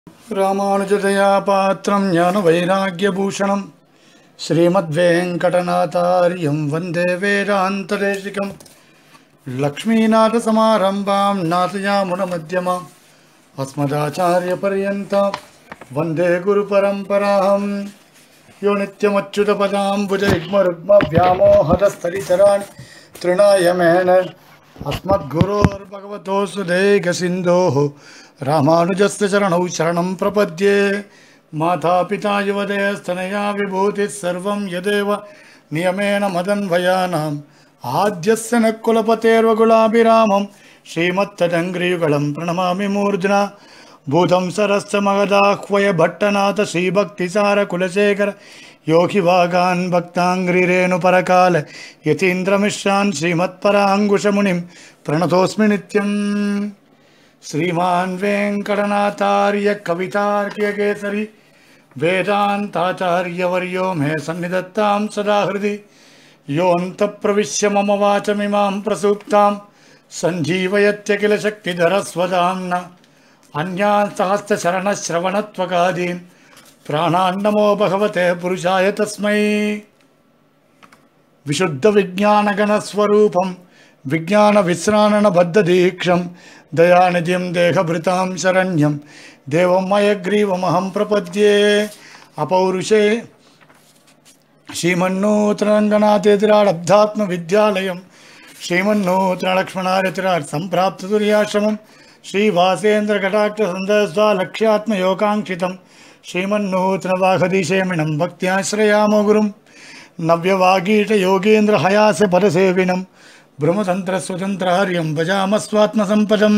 ராமானுஜதயா பாத்திரம் ஞான வைராக்கியபூஷணம் ஸ்ரீமத்வேங்கடநாதாரியம் வந்தே வேதாந்ததேசிகம் லக்ஷ்மீநாதசமாரம்பாம் நாதயாமுனமத்தியமாம் अस्मदाचार्यपर्यन्तां वन्दे गुरुपरम्पराहं यो नित्यमच्युतपदाम्बुजयुग्मरुग्मव्यामोहदस्तरिचराणि तृणाय मेन अस्मद्गुरोर्भगवतोऽसु देकसिन्धोः रामानुजस्य चरणौ शरणं प्रपद्ये मातापिता युवदयस्तनया विभूतिः सर्वं यदेव नियमेन मदन्वयानाम् आद्यस्य न कुलपतेर्वगुलाभिरामं श्रीमत्तदङ्ग्रियुगलं प्रणमामि मूर्ध्ना भूतं सरश्च महदाह्वय भट्टनाथ श्रीभक्तिसारकुलशेखर योगिवागान् भक्ताङ्ग्रिरेणुपरकाल यतीन्द्रमिश्रान् श्रीमत्पराङ्कुशमुनिं प्रणतोऽस्मि नित्यम् श्रीमान् वेङ्कटनाथार्य कवितार्क्यकेसरी वेदान्ताचार्यवर्यो मे सन्निधत्तां सदा हृदि योऽन्तप्रविश्य मम वाचमिमां प्रसूक्तां सञ्जीवयत्य किल शक्तिधरस्वदाम्ना अन्यान् सहस्रशरणश्रवणत्वकादीन् प्राणान्नमो भगवते पुरुषाय तस्मै विशुद्धविज्ञानगणस्वरूपं विज्ञानविश्राणबद्धदीक्षं दयानिधिं देहभृतां शरण्यं देवं मयग्रीवमहं प्रपद्ये अपौरुषे श्रीमन्नूतनरङ्गनाथेतिराडब्धात्मविद्यालयं श्रीमन्नूतनलक्ष्मणारतिराट् सम्प्राप्ततुर्याश्रमं श्रीवासेन्द्रकटाक्षसन्दस्वालक्ष्यात्मयोगाङ्क्षितं श्रीमन्नूतनवाघदीशेमिनं भक्त्याश्रयामो गुरुं नव्यवागीटयोगेन्द्रहयास्य परसेविनं ब्रह्मतन्त्रस्वतन्त्रार्यं भजामस्वात्मसम्पदम्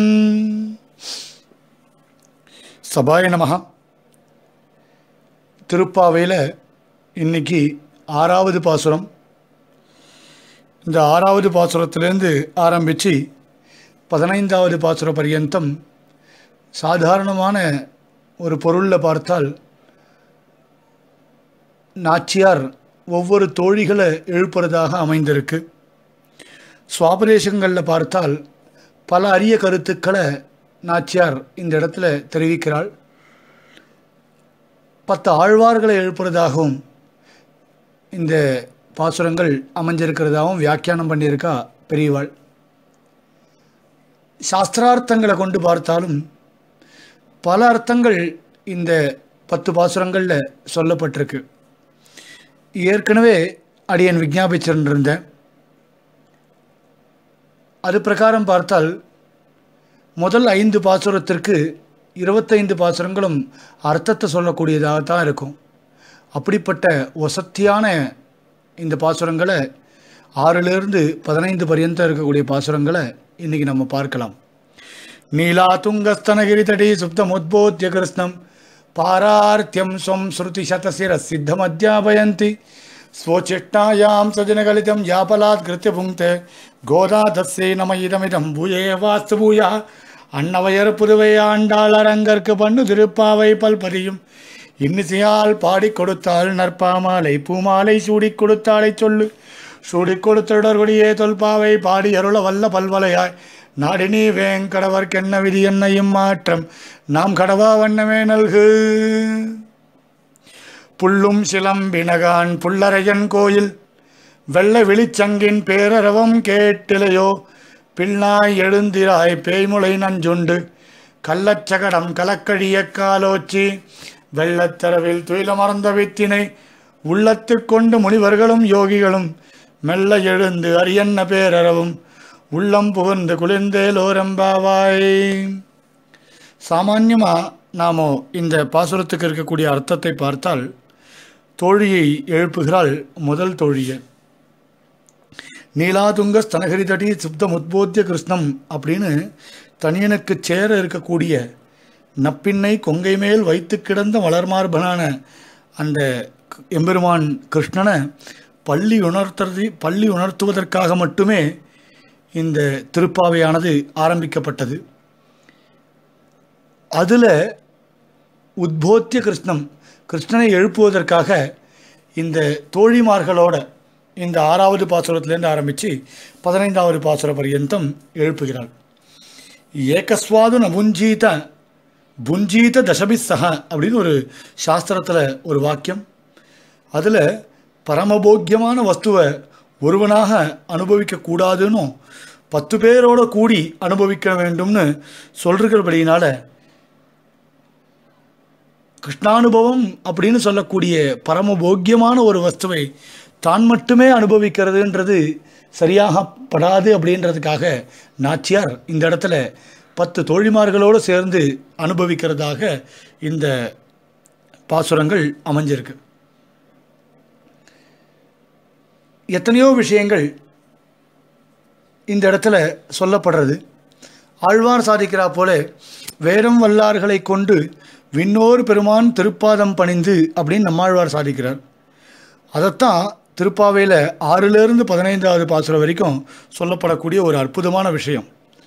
சபாய நமஹா திருப்பாவையில் இன்னைக்கு ஆறாவது பாசுரம் இந்த ஆறாவது பாசுரத்திலேருந்து ஆரம்பித்து பதினைந்தாவது பாசுர பர்யந்தம் சாதாரணமான ஒரு பொருளில் பார்த்தால் நாச்சியார் ஒவ்வொரு தோழிகளை எழுப்புறதாக அமைந்திருக்கு சுவாபதேசங்களில் பார்த்தால் பல அரிய கருத்துக்களை நாச்சியார் இந்த இடத்துல தெரிவிக்கிறாள் பத்து ஆழ்வார்களை எழுப்புறதாகவும் இந்த பாசுரங்கள் அமைஞ்சிருக்கிறதாகவும் வியாக்கியானம் பண்ணியிருக்கா பெரியவாள் சாஸ்திரார்த்தங்களை கொண்டு பார்த்தாலும் பல அர்த்தங்கள் இந்த பத்து பாசுரங்களில் சொல்லப்பட்டிருக்கு ஏற்கனவே அடியன் விஜாபிச்சிருந்தேன் அது பிரகாரம் பார்த்தால் முதல் ஐந்து பாசுரத்திற்கு இருபத்தைந்து பாசுரங்களும் அர்த்தத்தை சொல்லக்கூடியதாக தான் இருக்கும் அப்படிப்பட்ட வசத்தியான இந்த பாசுரங்களை ஆறிலிருந்து பதினைந்து பரியந்தம் இருக்கக்கூடிய பாசுரங்களை இன்றைக்கி நம்ம பார்க்கலாம் நீலா துங்கஸ்தனகிரி தடி சுப்தமுத்போத்திய கிருஷ்ணம் பாரார்த்தியம் ஸ்வம் ஸ்ருதி சதசிர சித்தம் அத்தியாபயந்தி ஸ்வோச்சிஷ்டாயாம் சஜனகலிதம் யாபலாத் கிருத்திய புங்கே கோதாதஸ்யை நம இதமிதம் பூயே வாஸ்து பூயா அன்னவையர் புதுவை ஆண்டாள் அரங்கற்கு பண்ணு திருப்பாவை பல்பதியும் இன்னிசையால் பாடி கொடுத்தாள் நற்பாமாலை பூமாலை சூடி கொடுத்தாளை சொல்லு சூடி கொடுத்தொடர்கொடியே தொல்பாவை பாடி அருள வல்ல பல்வலையாய் நாடினி வேங்கடவர்க்கென்ன விதி என்னையும் மாற்றம் நாம் கடவா வண்ணமே நல்கு புல்லும் சிலம்பினகான் புல்லரையன் கோயில் வெள்ள விழிச்சங்கின் பேரரவம் கேட்டிலையோ பின்னாய் எழுந்திராய் பேய்முளை நஞ்சுண்டு கள்ளச்சகடம் கலக்கழிய காலோச்சி வெள்ளத்தரவில் துயிலமர்ந்த வித்தினை உள்ளத்து கொண்டு முனிவர்களும் யோகிகளும் மெல்ல எழுந்து அரியன்ன பேரறவும் உள்ளம் புகுந்து குளிர்ந்தேலோரம்பாவாய் சாமான்யமாக நாம் இந்த பாசுரத்துக்கு இருக்கக்கூடிய அர்த்தத்தை பார்த்தால் தோழியை எழுப்புகிறாள் முதல் தோழியை நீலாதுங்க ஸ்தனகரி தடி சுப்தம் உத்போத்திய கிருஷ்ணம் அப்படின்னு தனியனுக்கு சேர இருக்கக்கூடிய நப்பின்னை கொங்கை மேல் வைத்து கிடந்த வளர்மார்பனான அந்த எம்பெருமான் கிருஷ்ணனை பள்ளி உணர்த்துறது பள்ளி உணர்த்துவதற்காக மட்டுமே இந்த திருப்பாவையானது ஆரம்பிக்கப்பட்டது அதில் உத்போத்திய கிருஷ்ணம் கிருஷ்ணனை எழுப்புவதற்காக இந்த தோழிமார்களோட இந்த ஆறாவது பாசுரத்திலேருந்து ஆரம்பித்து பதினைந்தாவது பாசுர பர்யந்தம் எழுப்புகிறாள் ஏகஸ்வாது நபுஞ்சீத புஞ்சீத தசபிசக அப்படின்னு ஒரு சாஸ்திரத்தில் ஒரு வாக்கியம் அதில் பரமபோக்கியமான வஸ்துவை ஒருவனாக அனுபவிக்கக்கூடாதுன்னும் பத்து பேரோட கூடி அனுபவிக்க வேண்டும்னு சொல்கிறபடியினால கிருஷ்ணானுபவம் அப்படின்னு சொல்லக்கூடிய பரமபோக்கியமான ஒரு வஸ்துவை தான் மட்டுமே அனுபவிக்கிறதுன்றது சரியாக படாது அப்படின்றதுக்காக நாச்சியார் இந்த இடத்துல பத்து தோழிமார்களோடு சேர்ந்து அனுபவிக்கிறதாக இந்த பாசுரங்கள் அமைஞ்சிருக்கு எத்தனையோ விஷயங்கள் இந்த இடத்துல சொல்லப்படுறது ஆழ்வார் சாதிக்கிறா போல வேரம் வல்லார்களை கொண்டு விண்ணோர் பெருமான் திருப்பாதம் பணிந்து அப்படின்னு நம்மாழ்வார் சாதிக்கிறார் அதைத்தான் திருப்பாவையில் ஆறிலிருந்து பதினைந்தாவது பாசுரம் வரைக்கும் சொல்லப்படக்கூடிய ஒரு அற்புதமான விஷயம்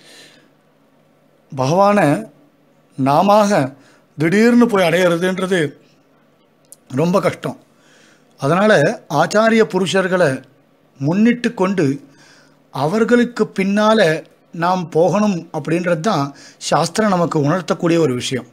பகவானை நாம திடீர்னு போய் அடையிறதுன்றது ரொம்ப கஷ்டம் அதனால் ஆச்சாரிய புருஷர்களை முன்னிட்டு கொண்டு அவர்களுக்கு பின்னால் நாம் போகணும் அப்படின்றது தான் சாஸ்திரம் நமக்கு உணர்த்தக்கூடிய ஒரு விஷயம்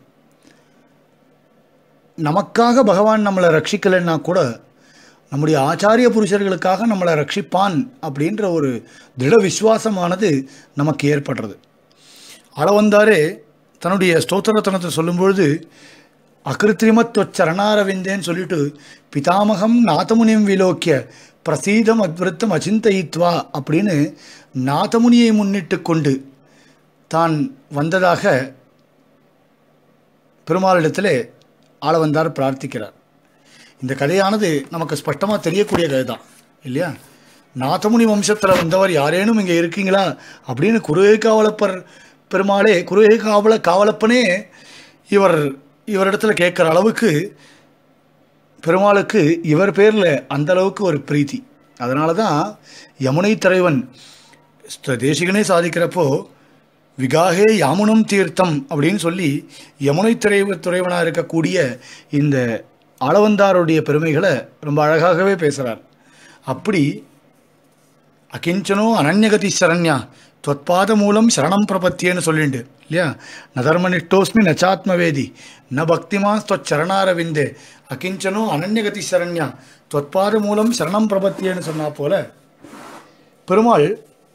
நமக்காக பகவான் நம்மளை ரட்சிக்கலைன்னா கூட நம்முடைய ஆச்சாரிய புருஷர்களுக்காக நம்மளை ரட்சிப்பான் அப்படின்ற ஒரு திட விசுவாசமானது நமக்கு ஏற்படுறது அளவந்தாரே தன்னுடைய ஸ்தோத்திரத்தனத்தை சொல்லும்பொழுது அகிருத்திரிமத்வச்சரணாரவிந்தேன்னு சொல்லிட்டு பிதாமகம் நாதமுனியும் விலோக்கிய பிரசீதம் அத்விருத்தம் அச்சிந்தயித்வா அப்படின்னு நாதமுனியை முன்னிட்டு கொண்டு தான் வந்ததாக பெருமாளிடத்திலே ஆளவந்தார் பிரார்த்திக்கிறார் இந்த கதையானது நமக்கு ஸ்பஷ்டமாக தெரியக்கூடிய கதை தான் இல்லையா நாதமுனி வம்சத்தில் வந்தவர் யாரேனும் இங்கே இருக்கீங்களா அப்படின்னு குருகை காவலப்பர் பெருமாளே குருகை காவல காவலப்பனே இவர் இவரிடத்துல கேட்குற அளவுக்கு பெருமாளுக்கு இவர் பேரில் அந்த அளவுக்கு ஒரு பிரீத்தி அதனால தான் யமுனை தலைவன் தேசிகனே சாதிக்கிறப்போ விகாகே யாமுனம் தீர்த்தம் அப்படின்னு சொல்லி யமுனை துறைவ துறைவனாக இருக்கக்கூடிய இந்த ஆளவந்தாருடைய பெருமைகளை ரொம்ப அழகாகவே பேசுகிறார் அப்படி அகிஞ்சனோ அனன்யகதி சரண்யா தொத்பாத மூலம் சரணம் பிரபத்தியன்னு சொல்லிண்டு இல்லையா நதர்மனிஷ்டோஸ்மி நச்சாத்மவேதி ந பக்திமா ஸ்வச்சரணாரவிந்தே அகிஞ்சனோ அனன்யகதி சரண்யா தொத்பாத மூலம் சரணம் பிரபத்தியன்னு சொன்னா போல பெருமாள்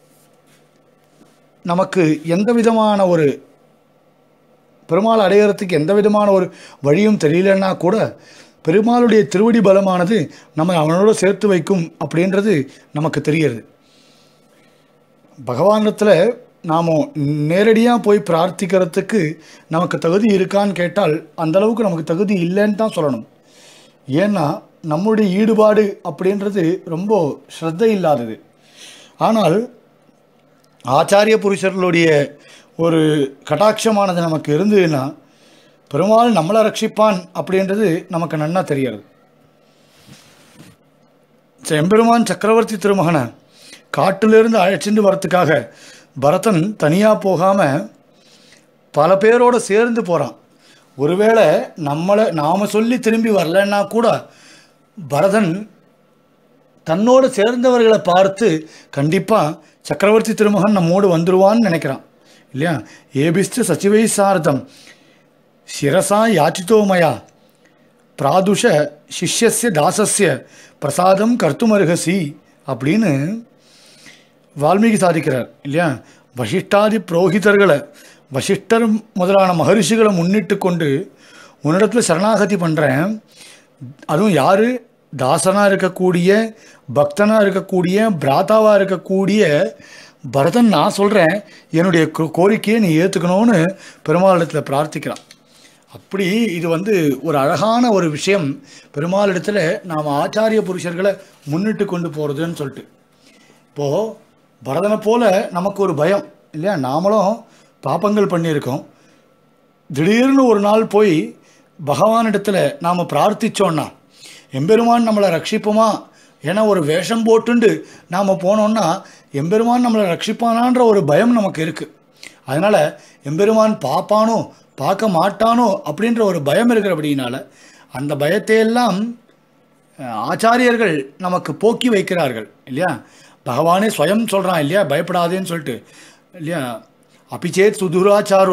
நமக்கு எந்த விதமான ஒரு பெருமாள் அடையிறதுக்கு எந்த விதமான ஒரு வழியும் தெரியலன்னா கூட பெருமாளுடைய திருவடி பலமானது நம்ம அவனோட சேர்த்து வைக்கும் அப்படின்றது நமக்கு தெரிகிறது பகவானிடத்தில் நாம் நேரடியாக போய் பிரார்த்திக்கிறதுக்கு நமக்கு தகுதி இருக்கான்னு கேட்டால் அந்த அளவுக்கு நமக்கு தகுதி இல்லைன்னு தான் சொல்லணும் ஏன்னா நம்முடைய ஈடுபாடு அப்படின்றது ரொம்ப ஸ்ரத்தை இல்லாதது ஆனால் ஆச்சாரிய புருஷர்களுடைய ஒரு கட்டாட்சமானது நமக்கு இருந்ததுன்னா பெருமாள் நம்மளை ரட்சிப்பான் அப்படின்றது நமக்கு நன்னா தெரியறது எம்பெருமான் சக்கரவர்த்தி திருமகனை காட்டிலிருந்து அழைச்சிட்டு வரத்துக்காக பரதன் தனியாக போகாமல் பல பேரோட சேர்ந்து போகிறான் ஒருவேளை நம்மளை நாம் சொல்லி திரும்பி வரலன்னா கூட பரதன் தன்னோடு சேர்ந்தவர்களை பார்த்து கண்டிப்பாக சக்கரவர்த்தி திருமகன் நம்மோடு வந்துடுவான்னு நினைக்கிறான் இல்லையா ஏபிஸ்து சச்சிவை சாரதம் சிரசா யாச்சித்தோமயா பிராதுஷ சிஷ்யஸ்ய தாசஸ்ய பிரசாதம் கர்த்துமருகசி அப்படின்னு வால்மீகி சாதிக்கிறார் இல்லையா வசிஷ்டாதி புரோகிதர்களை வசிஷ்டர் முதலான மகரிஷிகளை முன்னிட்டு கொண்டு உன்னிடத்தில் சரணாகதி பண்ணுறேன் அதுவும் யார் தாசனாக இருக்கக்கூடிய பக்தனாக இருக்கக்கூடிய பிராத்தாவாக இருக்கக்கூடிய பரதன் நான் சொல்கிறேன் என்னுடைய கோ- கோரிக்கையை நீ ஏற்றுக்கணும்னு பெருமாளிடத்தில் பிரார்த்திக்கிறான் அப்படி இது வந்து ஒரு அழகான ஒரு விஷயம் பெருமாளிடத்தில் நாம் ஆச்சாரிய புருஷர்களை முன்னிட்டு கொண்டு போகிறதுன்னு சொல்லிட்டு இப்போது பரதனை போல நமக்கு ஒரு பயம் இல்லையா நாமளும் பாப்பங்கள் பண்ணியிருக்கோம் திடீர்னு ஒரு நாள் போய் பகவானிடத்தில் நாம் பிரார்த்திச்சோன்னா எம்பெருமான் நம்மளை ரட்சிப்புமா ஏன்னா ஒரு வேஷம் போட்டுண்டு நாம் போனோம்னா எம்பெருமான் நம்மளை ரட்சிப்பானான்ற ஒரு பயம் நமக்கு இருக்குது அதனால் எம்பெருமான் பார்ப்பானோ பார்க்க மாட்டானோ அப்படின்ற ஒரு பயம் இருக்கிறபடினால அந்த பயத்தையெல்லாம் அஹ், ஆச்சாரியர்கள் நமக்கு போக்கி வைக்கிறார்கள் இல்லையா பகவானே ஸ்வயம் சொல்கிறான் இல்லையா பயப்படாதேன்னு சொல்லிட்டு இல்லையா அபிச்சேத் சுதுராச்சாரோ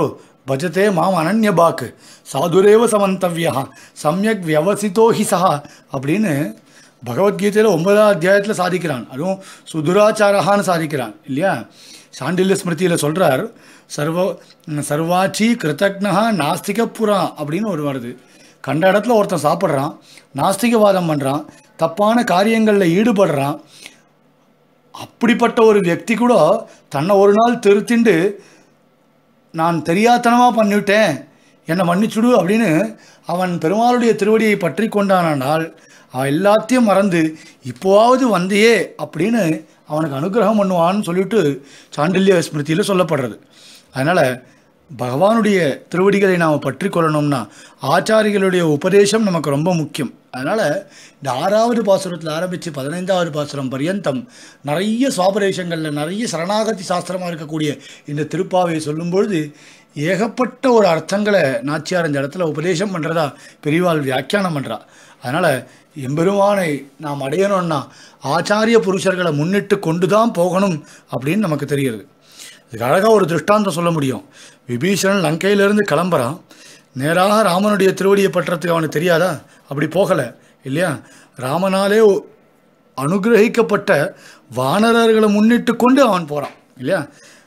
பஜதே மாம் அனன்யபாக்கு சாதுரேவ சமந்தவ்யா சம்யக் வியவசித்தோ ஹி சஹா அப்படின்னு பகவத்கீதையில் ஒன்பதாம் அத்தியாயத்தில் சாதிக்கிறான் அதுவும் சுதுராச்சாரஹான்னு சாதிக்கிறான் இல்லையா சாண்டில்ய ஸ்மிருதியில் சொல்கிறார் சர்வ சர்வாச்சி கிருத்தக்னஹா நாஸ்திக புறா அப்படின்னு ஒரு வருது கண்ட இடத்துல ஒருத்தன் சாப்பிட்றான் நாஸ்திகவாதம் பண்ணுறான் தப்பான காரியங்களில் ஈடுபடுறான் அப்படிப்பட்ட ஒரு వ్యక్తి கூட தன்னை ஒரு நாள் திருத்திண்டு நான் தெரியாத்தனமாக பண்ணிவிட்டேன் என்னை மன்னிச்சுடு அப்படின்னு அவன் பெருமாளுடைய திருவடியை பற்றி கொண்டானால் அவன் எல்லாத்தையும் மறந்து இப்போவாவது வந்தியே அப்படின்னு அவனுக்கு அனுகிரகம் பண்ணுவான்னு சொல்லிட்டு சாண்டில்ய ஸ்மிருதியில் சொல்லப்படுறது அதனால் பகவானுடைய திருவடிகளை நாம் பற்றி கொள்ளணும்னா ஆச்சாரிகளுடைய உபதேசம் நமக்கு ரொம்ப முக்கியம் அதனால் இந்த ஆறாவது பாசுரத்தில் ஆரம்பித்து பதினைந்தாவது பாசுரம் பர்யந்தம் நிறைய சுவாபரேஷங்களில் நிறைய சரணாகதி சாஸ்திரமாக இருக்கக்கூடிய இந்த திருப்பாவை சொல்லும்பொழுது ஏகப்பட்ட ஒரு அர்த்தங்களை நாச்சியார் இந்த இடத்துல உபதேசம் பண்ணுறதா பெரியவாள் வியாக்கியானம் பண்ணுறா அதனால் எம்பெருமானை நாம் அடையணும்னா ஆச்சாரிய புருஷர்களை முன்னிட்டு கொண்டு தான் போகணும் அப்படின்னு நமக்கு தெரிகிறது இதுக்கு அழகாக ஒரு திருஷ்டாந்தம் சொல்ல முடியும் விபீஷணன் லங்கையிலேருந்து கிளம்புறான் நேராக ராமனுடைய திருவடியை பற்றத்துக்கு அவனுக்கு தெரியாதா அப்படி போகலை இல்லையா ராமனாலே ஒ- அனுகிரகிக்கப்பட்ட வானரர்களை முன்னிட்டு கொண்டு அவன் போகிறான் இல்லையா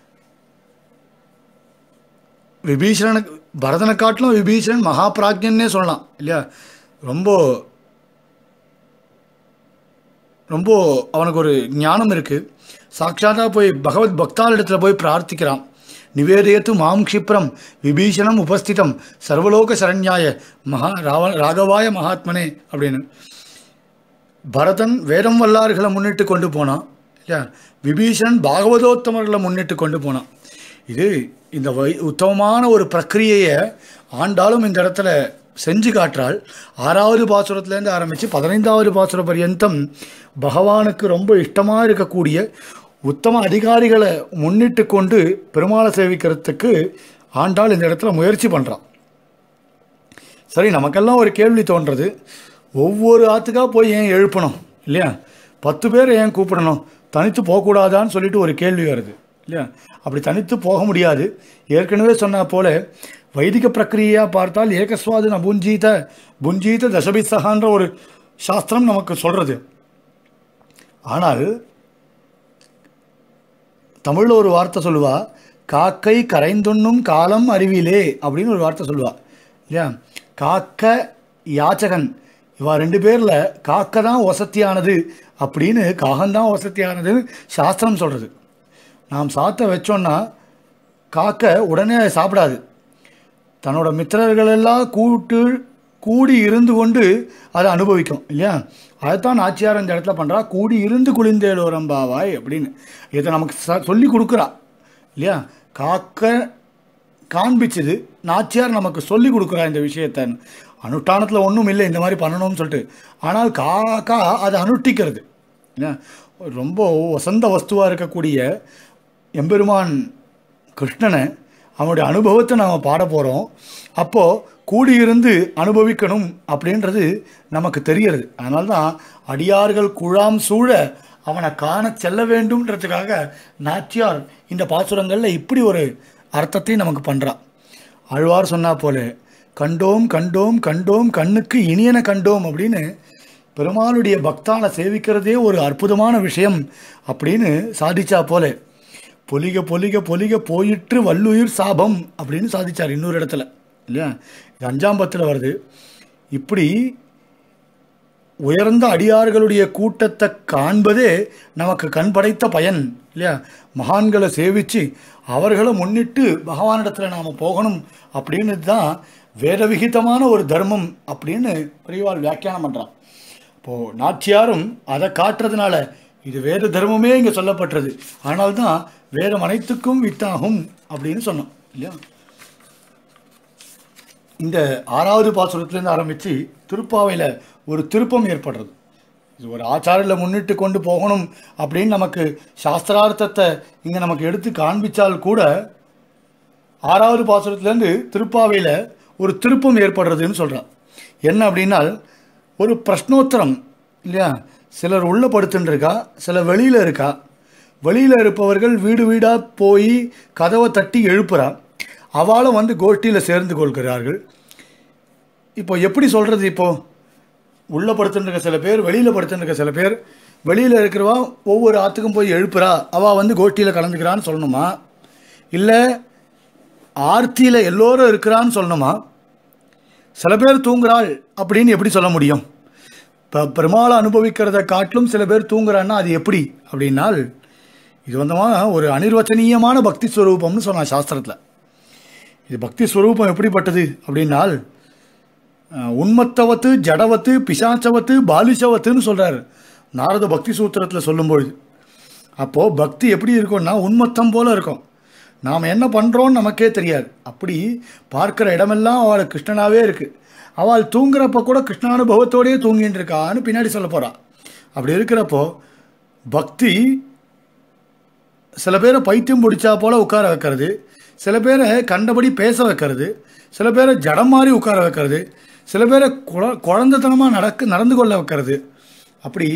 விபீஷணனுக்கு பரதனை காட்டிலும் விபீஷணன் மகாபிராஜ்யன்னே சொல்லலாம் இல்லையா ரொம்ப ரொம்ப அவனுக்கு ஒரு ஞானம் இருக்குது சாட்சாத்தாக போய் பகவத் பக்தால் இடத்துல போய் பிரார்த்திக்கிறான் நிவேதயத்து மாம் க்ஷிப்ரம் விபீஷணம் உபஸ்திதம் சர்வலோக சரண்யாய மகா ராவ ராகவாய மகாத்மனே அப்படின்னு பரதன் வேதம் வல்லார்களை முன்னிட்டு கொண்டு போனான் இல்லையா விபீஷணன் பாகவதோத்தமர்களை முன்னிட்டு கொண்டு போனான் இது இந்த வை உத்தமமான ஒரு பிரக்கிரியையை ஆண்டாலும் இந்த இடத்துல செஞ்சு காட்டுறாள் ஆறாவது பாசுரத்துலேருந்து ஆரம்பித்து பதினைந்தாவது பாசுர பர்யந்தம் பகவானுக்கு ரொம்ப இஷ்டமாக இருக்கக்கூடிய உத்தம அதிகாரிகளை முன்னிட்டு கொண்டு பெருமாளை சேவிக்கிறதுக்கு ஆண்டாள் இந்த இடத்துல முயற்சி பண்ணுறான் சரி நமக்கெல்லாம் ஒரு கேள்வி தோன்றது ஒவ்வொரு ஆத்துக்கா போய் ஏன் எழுப்பணும் இல்லையா பத்து பேரை ஏன் கூப்பிடணும் தனித்து போகக்கூடாதான்னு சொல்லிட்டு ஒரு கேள்வி வருது இல்லையா அப்படி தனித்து போக முடியாது ஏற்கனவே சொன்ன போல வைதிக பிரக்கிரியாக பார்த்தால் ஏகஸ்வாது புஞ்சீத புஞ்சீத தசபிசகான்ற ஒரு சாஸ்திரம் நமக்கு சொல்கிறது ஆனால் தமிழில் ஒரு வார்த்தை சொல்லுவா காக்கை கரைந்துண்ணும் காலம் அறிவிலே அப்படின்னு ஒரு வார்த்தை சொல்லுவா இல்லையா காக்க யாச்சகன் இவா ரெண்டு பேரில் காக்க தான் வசத்தியானது அப்படின்னு காகந்தான் வசத்தியானதுன்னு சாஸ்திரம் சொல்கிறது நாம் சாத்த வச்சோன்னா காக்க உடனே அதை சாப்பிடாது தன்னோட மித்திரர்களெல்லாம் கூட்டு கூடி இருந்து கொண்டு அதை அனுபவிக்கும் இல்லையா அதைத்தான் நாச்சியார் இந்த இடத்துல பண்ணுறா கூடி இருந்து குளிந்தேலோரம்பாவாய் அப்படின்னு இதை நமக்கு ச சொல்லி கொடுக்குறா இல்லையா காக்க காண்பிச்சது நாச்சியார் நமக்கு சொல்லி கொடுக்குறா இந்த விஷயத்தை அனுஷ்டானத்தில் ஒன்றும் இல்லை இந்த மாதிரி பண்ணணும்னு சொல்லிட்டு ஆனால் காக்கா அதை அனுஷ்டிக்கிறது இல்லையா ரொம்ப வசந்த வஸ்துவாக இருக்கக்கூடிய எம்பெருமான் கிருஷ்ணனை அவனுடைய அனுபவத்தை நாம் பாட போகிறோம் அப்போது கூடியிருந்து அனுபவிக்கணும் அப்படின்றது நமக்கு தெரியறது அதனால தான் அடியார்கள் குழாம் சூழ அவனை காண செல்ல வேண்டும்ன்றதுக்காக நாச்சியார் இந்த பாசுரங்களில் இப்படி ஒரு அர்த்தத்தையும் நமக்கு பண்ணுறான் ஆழ்வார் சொன்னா போல கண்டோம் கண்டோம் கண்டோம் கண்ணுக்கு இனியன கண்டோம் அப்படின்னு பெருமாளுடைய பக்தானை சேவிக்கிறதே ஒரு அற்புதமான விஷயம் அப்படின்னு சாதிச்சா போல பொலிக பொலிக பொலிக போயிற்று வல்லுயிர் சாபம் அப்படின்னு சாதிச்சார் இன்னொரு இடத்துல இல்லையா இது அஞ்சாம் பத்தில் வருது இப்படி உயர்ந்த அடியார்களுடைய கூட்டத்தை காண்பதே நமக்கு கண் படைத்த பயன் இல்லையா மகான்களை சேவித்து அவர்களை முன்னிட்டு பகவானிடத்தில் நாம் போகணும் அப்படின்னு தான் வேதவிகிதமான ஒரு தர்மம் அப்படின்னு பெரியவாள் வியாக்கியானம் பண்ணுறான் இப்போது நாச்சியாரும் அதை காட்டுறதுனால இது வேத தர்மமே இங்கே சொல்லப்பட்டது ஆனால் தான் வேதம் அனைத்துக்கும் வித்தாகும் அப்படின்னு சொன்னோம் இல்லையா இந்த ஆறாவது பாசுரத்துலேருந்து ஆரம்பித்து திருப்பாவையில் ஒரு திருப்பம் ஏற்படுறது இது ஒரு ஆச்சாரியில் முன்னிட்டு கொண்டு போகணும் அப்படின்னு நமக்கு சாஸ்திரார்த்தத்தை இங்கே நமக்கு எடுத்து காண்பிச்சால் கூட ஆறாவது பாசுரத்துலேருந்து திருப்பாவையில் ஒரு திருப்பம் ஏற்படுறதுன்னு சொல்கிறான் என்ன அப்படின்னால் ஒரு பிரஷ்னோத்தரம் இல்லையா சிலர் உள்ள படுத்துன்னு இருக்கா சிலர் வெளியில் இருக்கா வெளியில் இருப்பவர்கள் வீடு வீடாக போய் கதவை தட்டி எழுப்புறா அவளும் வந்து கோஷ்டியில் சேர்ந்து கொள்கிறார்கள் இப்போ எப்படி சொல்கிறது இப்போ உள்ளே படுத்துருக்க சில பேர் வெளியில் படுத்துருக்க சில பேர் வெளியில் இருக்கிறவா ஒவ்வொரு ஆற்றுக்கும் போய் எழுப்புறா அவள் வந்து கோஷ்டியில் கலந்துக்கிறான்னு சொல்லணுமா இல்லை ஆர்த்தியில் எல்லோரும் இருக்கிறான்னு சொல்லணுமா சில பேர் தூங்குறாள் அப்படின்னு எப்படி சொல்ல முடியும் இப்போ பெருமாளை அனுபவிக்கிறத காட்டிலும் சில பேர் தூங்குறான்னா அது எப்படி அப்படின்னால் இது வந்தமா ஒரு அனிர்வச்சனீயமான பக்தி ஸ்வரூபம்னு சொன்னான் சாஸ்திரத்தில் இது பக்தி ஸ்வரூபம் எப்படிப்பட்டது அப்படின்னால் அஹ், உன்மத்தவத்து ஜடவத்து பிசாச்சவத்து பாலிஷவத்துன்னு சொல்கிறார் நாரத பக்தி சூத்திரத்தில் சொல்லும்பொழுது அப்போது பக்தி எப்படி இருக்கும்னா உன்மத்தம் போல இருக்கும் நாம் என்ன பண்ணுறோன்னு நமக்கே தெரியாது அப்படி பார்க்குற இடமெல்லாம் அவள் கிருஷ்ணனாகவே இருக்குது அவள் தூங்குறப்ப கூட கிருஷ்ணானுபவத்தோடயே தூங்கிட்டு இருக்கான்னு பின்னாடி சொல்ல போகிறாள் அப்படி இருக்கிறப்போ பக்தி சில பேரை பைத்தியம் பிடிச்சா போல் உட்கார வைக்கிறது சில பேரை கண்டபடி பேச வைக்கிறது சில பேரை ஜடம் மாதிரி உட்கார வைக்கிறது சில பேரை குழ குழந்தைத்தனமாக நடக்க நடந்து கொள்ள வைக்கிறது அப்படி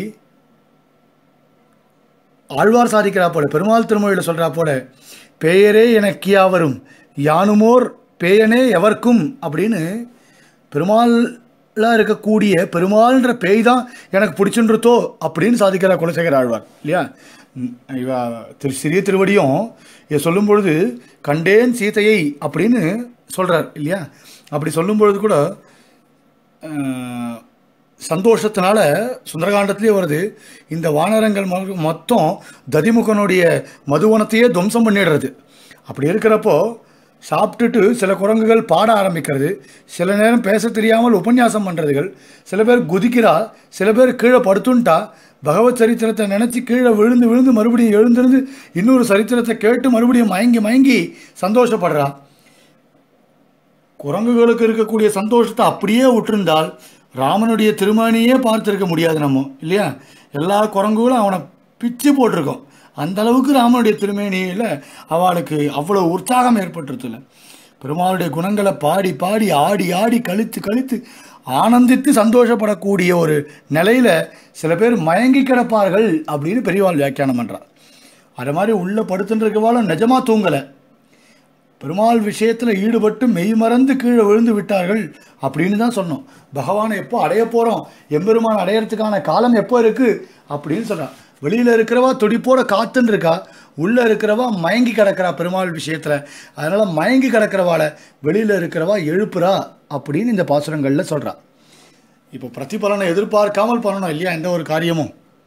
ஆழ்வார் சாதிக்கிறா போல பெருமாள் திருமொழியில் சொல்கிறா போல பேயரே எனக்கியா வரும் யானுமோர் பேயனே எவர்க்கும் அப்படின்னு பெருமாளாக இருக்கக்கூடிய பெருமாள்ன்ற பேய் தான் எனக்கு பிடிச்சுன்றதோ அப்படின்னு சாதிக்கிறா குலசேகர ஆழ்வார் இல்லையா ம், இவ திரு சிறிய திருவடியும் இதை சொல்லும் பொழுது கண்டேன் சீதையை அப்படின்னு சொல்கிறார் இல்லையா அப்படி சொல்லும் பொழுது கூட அஹ், சந்தோஷத்தினால சுந்தரகாண்டத்திலே வருது இந்த வானரங்கள் மொ- மொத்தம் ததிமுகனுடைய மதுவனத்தையே துவம்சம் பண்ணிடுறது அப்படி இருக்கிறப்போ சாப்பிட்டுட்டு சில குரங்குகள் பாட ஆரம்பிக்கிறது சில நேரம் பேச தெரியாமல் உபன்யாசம் பண்ணுறதுகள் சில பேர் குதிக்கிறா சில பேர் கீழே படுத்துன்ட்டா பகவத் சரித்திரத்தை நினச்சி கீழே விழுந்து விழுந்து மறுபடியும் எழுந்திருந்து இன்னொரு சரித்திரத்தை கேட்டு மறுபடியும் மயங்கி மயங்கி சந்தோஷப்படுறா குரங்குகளுக்கு இருக்கக்கூடிய சந்தோஷத்தை அப்படியே விட்டிருந்தால் ராமனுடைய திருமணியே பார்த்துருக்க முடியாது நம்ம இல்லையா எல்லா குரங்குகளும் அவனை பிச்சு போட்டிருக்கோம் அந்த அளவுக்கு ராமனுடைய திருமேனியில் அவளுக்கு அவ்வளோ உற்சாகம் ஏற்பட்டுருத்துல பெருமாளுடைய குணங்களை பாடி பாடி ஆடி ஆடி கழித்து கழித்து ஆனந்தித்து சந்தோஷப்படக்கூடிய ஒரு நிலையில் சில பேர் மயங்கி கிடப்பார்கள் அப்படின்னு பெரியவாள் வியாக்கியானம் பண்ணுறார் அது மாதிரி உள்ளே படுத்துட்டு இருக்கவாலும் நிஜமாக தூங்கலை பெருமாள் விஷயத்தில் ஈடுபட்டு மெய்மறந்து கீழே விழுந்து விட்டார்கள் அப்படின்னு தான் சொன்னோம் பகவானை எப்போ அடைய போகிறோம் எம்பெருமான் அடையறதுக்கான காலம் எப்போ இருக்குது அப்படின்னு சொல்கிறான் வெளியில் இருக்கிறவா துடிப்போட காத்துன்னு இருக்கா உள்ளே இருக்கிறவா மயங்கி கிடக்கிறா பெருமாள் விஷயத்தில் அதனால் மயங்கி கிடக்கிறவாளை வெளியில் இருக்கிறவா எழுப்புறா அப்படின்னு இந்த பாசுரங்களில் சொல்கிறா இப்போ பிரதிபலனை எதிர்பார்க்காமல் பண்ணணும் இல்லையா எந்த ஒரு காரியமும்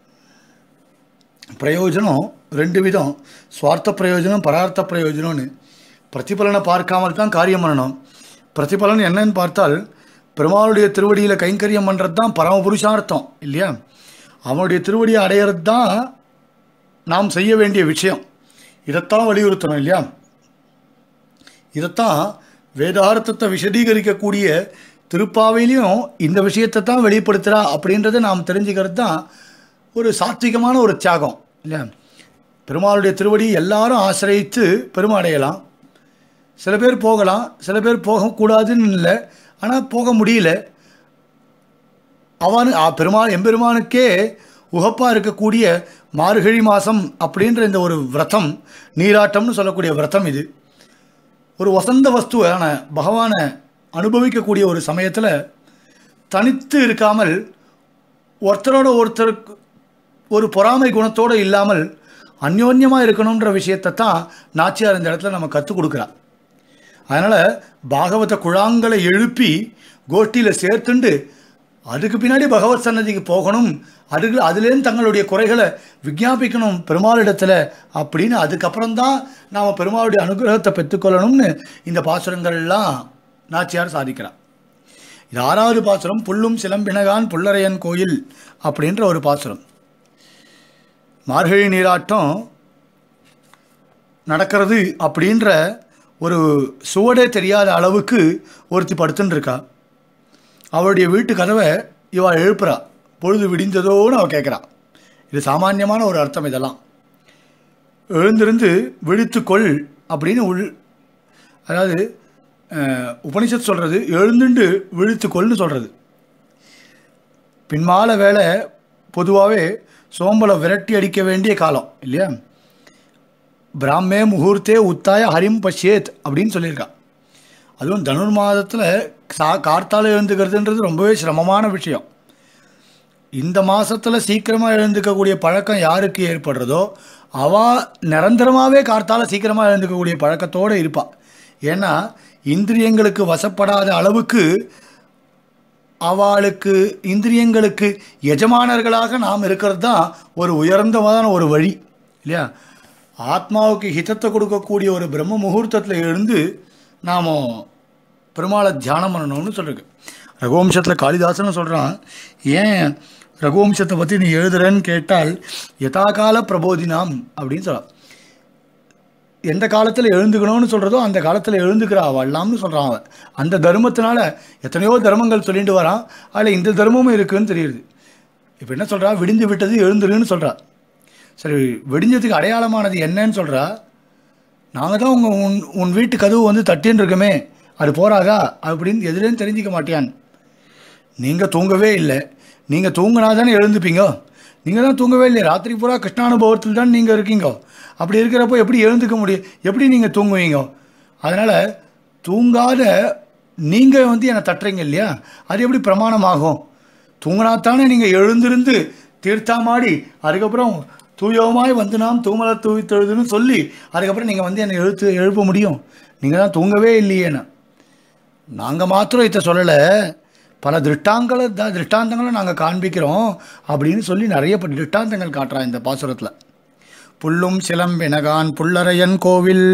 பிரயோஜனம் ரெண்டு விதம் சுவார்த்த பிரயோஜனம் பரார்த்த பிரயோஜனம்னு பிரதிபலனை பார்க்காமல் தான் காரியம் பண்ணணும் பிரதிபலன் என்னன்னு பார்த்தால் பெருமாளுடைய திருவடியில் கைங்கரியம் பண்ணுறது தான் பரம புருஷார்த்தம் இல்லையா அவனுடைய திருவடியை அடையிறது தான் நாம் செய்ய வேண்டிய விஷயம் இதைத்தான் வலியுறுத்தணும் இல்லையா இதைத்தான் வேதார்த்தத்தை விசதீகரிக்கக்கூடிய திருப்பாவையிலையும் இந்த விஷயத்தை தான் வெளிப்படுத்துகிறா அப்படின்றத நாம் தெரிஞ்சுக்கிறது தான் ஒரு சாத்விகமான ஒரு தியாகம் இல்லையா பெருமாளுடைய திருவடி எல்லாரும் ஆசிரியத்து பெருமாடையலாம் சில பேர் போகலாம் சில பேர் போகக்கூடாதுன்னு இல்லை ஆனால் போக முடியல அவன் ஆ, பெருமாள் எம்பெருமானுக்கே உகப்பாக இருக்கக்கூடிய மார்கழி மாதம் அப்படின்ற இந்த ஒரு விரதம் நீராட்டம்னு சொல்லக்கூடிய விரதம் இது ஒரு வசந்த வஸ்துவான பகவானை அனுபவிக்கக்கூடிய ஒரு சமயத்தில் தனித்து இருக்காமல் ஒருத்தரோட ஒருத்தருக்கு ஒரு பொறாமை குணத்தோடு இல்லாமல் அந்யோன்யமாக இருக்கணுன்ற விஷயத்தை தான் நாச்சியார் இந்த இடத்துல நம்ம கற்றுக் கொடுக்குறா அதனால் பாகவத குழாங்களை எழுப்பி கோஷ்டியில் சேர்த்துண்டு அதுக்கு பின்னாடி பகவத் சன்னதிக்கு போகணும் அதுக்கு அதுலேருந்து தங்களுடைய குறைகளை விஞ்ஞாபிக்கணும் பெருமாளிடத்தில் அப்படின்னு அதுக்கப்புறம் தான் நாம் பெருமாளுடைய அனுகிரகத்தை பெற்றுக்கொள்ளணும்னு இந்த பாசுரங்கள்லாம் நாச்சியார் சாதிக்கிறார் இது ஆறாவது பாசுரம் புல்லும் சிலம்பினகான் புல்லரையன் கோயில் அப்படின்ற ஒரு பாசுரம் மார்கழி நீராட்டம் நடக்கிறது அப்படின்ற ஒரு சுவடே தெரியாத அளவுக்கு ஒருத்தி படுத்துன்னு இருக்கா அவளுடைய வீட்டு கதவை இவள் எழுப்புறா பொழுது விடிந்ததோன்னு அவள் கேட்குறா இது சாமானியமான ஒரு அர்த்தம் இதெல்லாம் எழுந்திருந்து விழித்துக்கொள் அப்படின்னு உள் அதாவது அஹ், உபனிஷத் சொல்கிறது எழுந்துண்டு விழித்துக்கொள்னு சொல்கிறது பின்மால வேலை பொதுவாகவே சோம்பலை விரட்டி அடிக்க வேண்டிய காலம் இல்லையா பிராமே முகூர்த்தே உத்தாய ஹரிம் பஷ்யேத் அப்படின்னு சொல்லியிருக்கா அதுவும் தனுர் மாதத்தில் சா கார்த்தால எழுந்துக்கிறதுன்றது ரொம்பவே சிரமமான விஷயம் இந்த மாதத்தில் சீக்கிரமாக எழுந்துக்கக்கூடிய பழக்கம் யாருக்கு ஏற்படுறதோ அவள் நிரந்தரமாகவே கார்த்தால சீக்கிரமாக எழுந்துக்கக்கூடிய பழக்கத்தோடு இருப்பாள் ஏன்னா இந்திரியங்களுக்கு வசப்படாத அளவுக்கு அவளுக்கு இந்திரியங்களுக்கு எஜமானர்களாக நாம் இருக்கிறது தான் ஒரு உயர்ந்தமான ஒரு வழி இல்லையா ஆத்மாவுக்கு ஹிதத்தை கொடுக்கக்கூடிய ஒரு பிரம்ம முகூர்த்தத்தில் எழுந்து நாம் பெருமாளை தியானம் பண்ணணும்னு சொல்லிருக்கு ரகுவம்சத்தில் காளிதாசன் சொல்கிறான் ஏன் ரகுவம்சத்தை பற்றி நீ எழுதுறேன்னு கேட்டால் யதாகால பிரபோதினாம் அப்படின்னு சொல்கிறான் எந்த காலத்தில் எழுந்துக்கணும்னு சொல்கிறதோ அந்த காலத்தில் எழுந்துக்கிறா அவள்லாம்னு சொல்கிறான் அவன் அந்த தர்மத்தினால எத்தனையோ தர்மங்கள் சொல்லிட்டு வரான் அதில் இந்த தர்மமும் இருக்குன்னு தெரியுது இப்போ என்ன சொல்கிறா விடிஞ்சு விட்டது எழுந்துருன்னு சொல்கிறா சரி விடிஞ்சதுக்கு அடையாளமானது என்னன்னு சொல்கிறா நாங்கள் தான் உங்கள் உன் உன் வீட்டு கதவு வந்து தட்டின்னு இருக்கமே அது போறாதா அப்படின்னு எதுலேயும் தெரிஞ்சிக்க மாட்டியான் நீங்கள் தூங்கவே இல்லை நீங்கள் தூங்கினா தானே எழுந்துப்பீங்க நீங்கள் தான் தூங்கவே இல்லை ராத்திரி பூரா கிருஷ்ணானுபவத்தில் தான் நீங்கள் இருக்கீங்க அப்படி இருக்கிறப்போ எப்படி எழுந்துக்க முடியும் எப்படி நீங்கள் தூங்குவீங்க அதனால் தூங்காத நீங்கள் வந்து என்னை தட்டுறீங்க இல்லையா அது எப்படி பிரமாணமாகும் தூங்கினாத்தானே நீங்கள் எழுந்திருந்து தீர்த்தாமாடி அதுக்கப்புறம் தூயவமாய் வந்து நாம் தூமல தூவித்தெழுதுன்னு சொல்லி அதுக்கப்புறம் நீங்கள் வந்து என்னை எழுத்து எழுப்ப முடியும் நீங்கள் தான் தூங்கவே இல்லையேன்னு நாங்கள் மாத்திரம் இதை சொல்லலை பல திருஷ்டாங்களை த திருஷ்டாந்தங்களை நாங்கள் காண்பிக்கிறோம் அப்படின்னு சொல்லி நிறைய ப- திருஷ்டாந்தங்கள் காட்டுறா இந்த பாசுரத்தில் புல்லும் சிலம்பினகான் புல்லரையன் கோவில்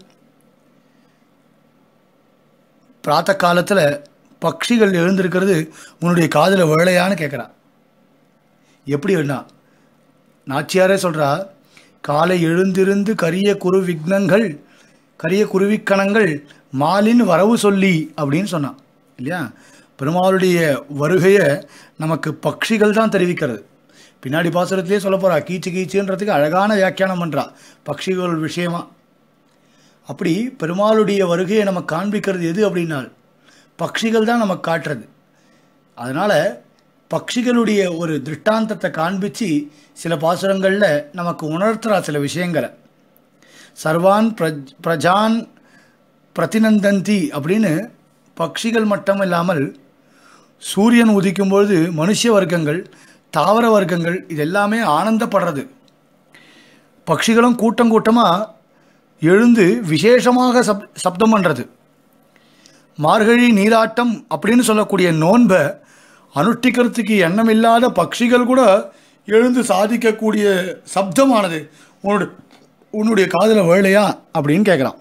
பிராத்த காலத்தில் பட்சிகள் எழுந்திருக்கிறது உன்னுடைய காதில் வேலையான்னு கேட்குறா எப்படி என்ன நாச்சியாரே சொல்கிறா காலை எழுந்திருந்து கரிய குரு விக்னங்கள் கரிய குருவிக்கணங்கள் மாலின் வரவு சொல்லி அப்படின்னு சொன்னான் இல்லையா பெருமாளுடைய வருகையை நமக்கு பட்சிகள் தான் தெரிவிக்கிறது பின்னாடி பாசுரத்திலே சொல்ல போகிறா கீச்சு கீச்சுன்றதுக்கு அழகான வியாக்கியானம் பண்ணுறா பட்சிகள் விஷயமா அப்படி பெருமாளுடைய வருகையை நம்ம காண்பிக்கிறது எது அப்படின்னால் பட்சிகள் தான் நமக்கு காட்டுறது அதனால் பட்சிகளுடைய ஒரு திருஷ்டாந்தத்தை காண்பிச்சு சில பாசுரங்களில் நமக்கு உணர்த்துறா சில விஷயங்களை சர்வான் பிரஜ் பிரஜான் பிரதிநந்தந்தி அப்படின்னு பட்சிகள் மட்டும் இல்லாமல் சூரியன் உதிக்கும்பொழுது மனுஷ வர்க்கங்கள் தாவர வர்க்கங்கள் இது எல்லாமே ஆனந்தப்படுறது பட்சிகளும் கூட்டம் கூட்டமாக எழுந்து விசேஷமாக சப் சப்தம் பண்ணுறது மார்கழி நீராட்டம் அப்படின்னு சொல்லக்கூடிய நோன்பை அனுஷ்டிக்கிறதுக்கு எண்ணமில்லாத பட்சிகள் கூட எழுந்து சாதிக்கக்கூடிய சப்தமானது உன்னோட உன்னுடைய காதில் வேலையா அப்படின்னு கேட்குறான்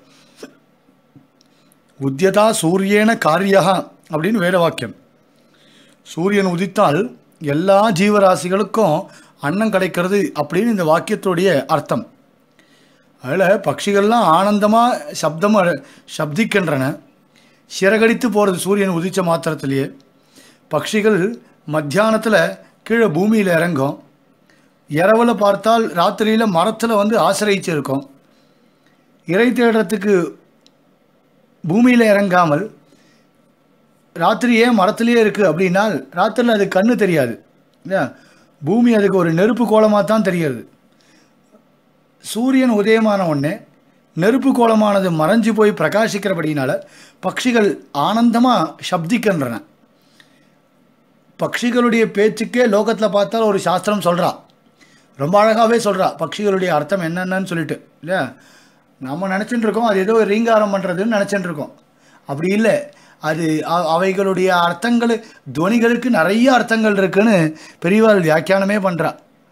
உத்யதா சூரியேன காரியா அப்படின்னு வேத வாக்கியம் சூரியன் உதித்தால் எல்லா ஜீவராசிகளுக்கும் அன்னம் கிடைக்கிறது அப்படின்னு இந்த வாக்கியத்துடைய அர்த்தம் அதில் பட்சிகள்லாம் ஆனந்தமாக சப்தம் அழ- சப்திக்கின்றன சிறகடித்து போகிறது சூரியன் உதித்த மாத்திரத்திலேயே பட்சிகள் மத்தியானத்தில் கீழே பூமியில் இறங்கும் இரவில் பார்த்தால் ராத்திரியில் மரத்தில் வந்து ஆசிரியிச்சு இருக்கும் இறை தேடுறதுக்கு பூமியில் இறங்காமல் ராத்திரி ஏன் மரத்துலேயே இருக்குது அப்படின்னால் ராத்திரியில் அது கண்ணு தெரியாது இல்லையா பூமி அதுக்கு ஒரு நெருப்பு கோலமாக தான் தெரிகிறது சூரியன் உதயமான உடனே நெருப்பு கோலமானது மறைஞ்சு போய் பிரகாசிக்கிறபடினால பட்சிகள் ஆனந்தமாக சப்திக்கின்றன பட்சிகளுடைய பேச்சுக்கே லோகத்தில் பார்த்தால் ஒரு சாஸ்திரம் சொல்கிறா ரொம்ப அழகாகவே சொல்கிறா பட்சிகளுடைய அர்த்தம் என்னென்னு சொல்லிட்டு இல்லையா நம்ம நினச்சிட்டு இருக்கோம் அது ஏதோ ரீங்காரம் பண்ணுறதுன்னு நினச்சிட்டு இருக்கோம் அப்படி இல்லை அது அ- அவைகளுடைய அர்த்தங்கள் துவனிகளுக்கு நிறைய அர்த்தங்கள் இருக்குன்னு பெரியவாள் வியாக்கியானமே பண்ணுறா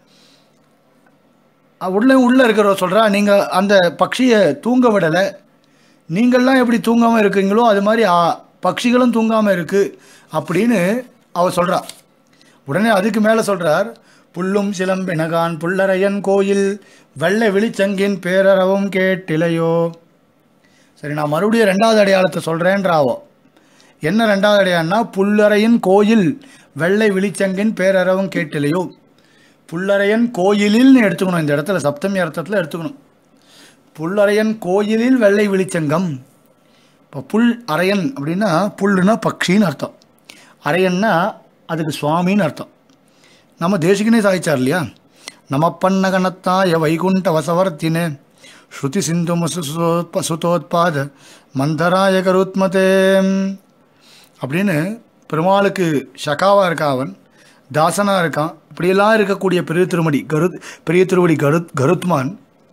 உள்ளே உள்ளே இருக்கிறவ சொல்கிறா நீங்கள் அந்த பட்சியை தூங்க விடலை நீங்கள்லாம் எப்படி தூங்காமல் இருக்கீங்களோ அது மாதிரி ஆ, பட்சிகளும் தூங்காமல் இருக்குது அப்படின்னு அவ சொல்கிறா உடனே அதுக்கு மேலே சொல்கிறார் புல்லும் சிலம்பினகான் புல்லரையன் கோயில் வெள்ளை விழிச்சங்கின் பேரறவும் கேட்டிலையோ சரி நான் மறுபடியும் ரெண்டாவது அடையாளத்தை சொல்கிறேன்றாவோ என்ன ரெண்டாவது அடையாளம்னா புல்லறையின் கோயில் வெள்ளை விழிச்சங்கின் பேரறவும் கேட்டிலையோ புல்லறையன் கோயிலில்னு எடுத்துக்கணும் இந்த இடத்துல சப்தமி அர்த்தத்தில் எடுத்துக்கணும் புல்லறையன் கோயிலில் வெள்ளை விழிச்சங்கம் இப்போ புல் அரையன் அப்படின்னா புல்லுனா பக்ஷின்னு அர்த்தம் அரையன்னா அதுக்கு சுவாமின்னு அர்த்தம் நம்ம தேசிகனே சாதிச்சார் இல்லையா நம பண்ணகணத்தாய வைகுண்ட வசவர்த்தினே ஸ்ருதி சிந்து சுதோத்பாத மந்தராய கருத்மதே அப்படின்னு பெருமாளுக்கு ஷகாவாக இருக்கான் அவன் தாசனாக இருக்கான் இப்படியெல்லாம் இருக்கக்கூடிய பெரிய திருமடி கரு பெரிய திருவடி கருத் கருத்மான்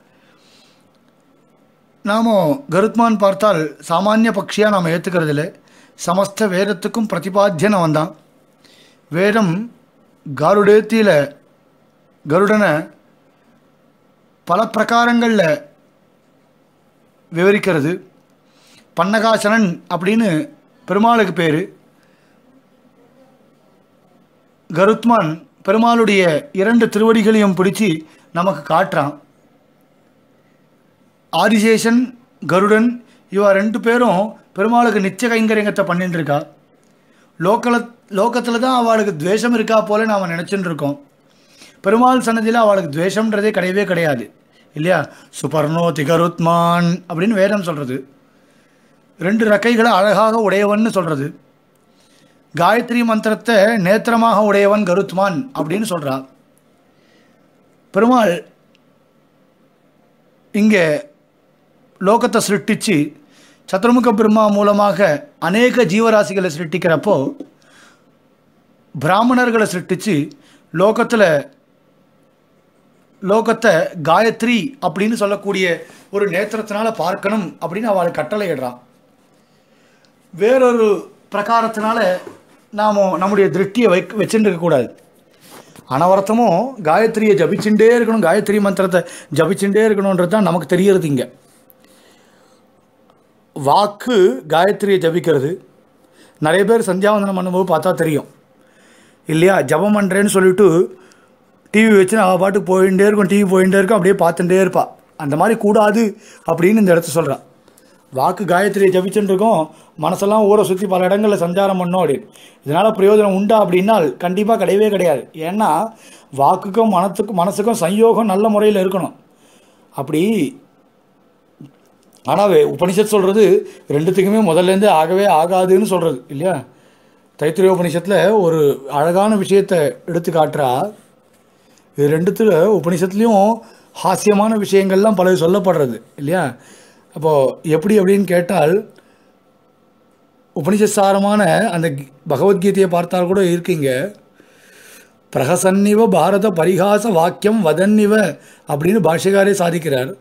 நாம் கருத்மான் பார்த்தால் சாமானிய பக்ஷியாக நாம் ஏற்றுக்கிறதில்ல சமஸ்த வேதத்துக்கும் பிரதிபாத்தியன் அவன் தான் வேதம் கருடேத்தியில் கருடனை பல பிரகாரங்களில் விவரிக்கிறது பன்னகாசனன் அப்படின்னு பெருமாளுக்கு பேர் கருத்மான் பெருமாளுடைய இரண்டு திருவடிகளையும் பிடிச்சி நமக்கு காட்டுறான் ஆதிசேஷன் கருடன் இவ ரெண்டு பேரும் பெருமாளுக்கு நிச்சய கைங்கரியங்கத்தை பண்ணிட்டு இருக்கா லோக்கல லோக்கத்தில் தான் அவளுக்கு துவேஷம் இருக்கா போல நாம் நினச்சிட்டு இருக்கோம் பெருமாள் சன்னதியில் அவளுக்கு துவேஷம்ன்றதே கிடையவே கிடையாது இல்லையா சுபர்ணோ திகருத்மான் அப்படின்னு வேதம் சொல்கிறது ரெண்டு ரெக்கைகளை அழகாக உடையவன்னு சொல்கிறது காயத்ரி மந்திரத்தை நேத்திரமாக உடையவன் கருத்மான் அப்படின்னு சொல்கிறா பெருமாள் இங்கே லோகத்தை சிருஷ்டிச்சு சதுர்முக பிரம்மா மூலமாக அநேக ஜீவராசிகளை சிருஷ்டிக்கிறப்போ பிராமணர்களை சிருஷ்டிச்சு லோகத்தில் லோகத்தை காயத்ரி அப்படின்னு சொல்லக்கூடிய ஒரு நேத்திரத்தினால பார்க்கணும் அப்படின்னு அவள் கட்டளையிடுறான் வேறொரு பிரகாரத்தினால நாம் நம்முடைய திருஷ்டியை வை வச்சுட்டு இருக்கக்கூடாது அனவரத்தமும் காயத்ரியை ஜபிச்சுட்டே இருக்கணும் காயத்ரி மந்திரத்தை ஜபிச்சுட்டே இருக்கணுன்றது தான் நமக்கு தெரியறது இங்கே வாக்கு காயத்ரியை ஜபிக்கிறது நிறைய பேர் சந்தியாவந்தனம் பண்ணும்போது பார்த்தா தெரியும் இல்லையா ஜபம் பண்ணுறேன்னு சொல்லிட்டு டிவி வச்சு அவள் பாட்டுக்கு போயிட்டே இருக்கும் டிவி போயிட்டே இருக்கும் அப்படியே பார்த்துட்டே இருப்பா அந்த மாதிரி கூடாது அப்படின்னு இந்த இடத்த சொல்கிறான் வாக்கு காயத்ரியை ஜபிச்சுட்டு இருக்கோம் மனசெல்லாம் ஊரை சுற்றி பல இடங்களில் சஞ்சாரம் பண்ணோம் அப்படின்னு இதனால் பிரயோஜனம் உண்டா அப்படின்னால் கண்டிப்பாக கிடையவே கிடையாது ஏன்னா வாக்குக்கும் மனத்துக்கும் மனசுக்கும் சயோகம் நல்ல முறையில் இருக்கணும் அப்படி ஆனால் உபனிஷத் சொல்கிறது ரெண்டுத்துக்குமே முதல்லேருந்து ஆகவே ஆகாதுன்னு சொல்கிறது இல்லையா தைத்திரிய உபனிஷத்தில் ஒரு அழகான விஷயத்தை எடுத்து காட்டுறா இது ரெண்டுத்தில் உபனிஷத்துலேயும் ஹாஸ்யமான விஷயங்கள்லாம் பல சொல்லப்படுறது இல்லையா அப்போது எப்படி அப்படின்னு கேட்டால் உபனிஷசாரமான அந்த கி- பகவத்கீதையை பார்த்தால் கூட இருக்கீங்க பிரகசன்னிவ பாரத பரிகாச வாக்கியம் வதன்னிவ அப்படின்னு பாஷ்யகாரே சாதிக்கிறார்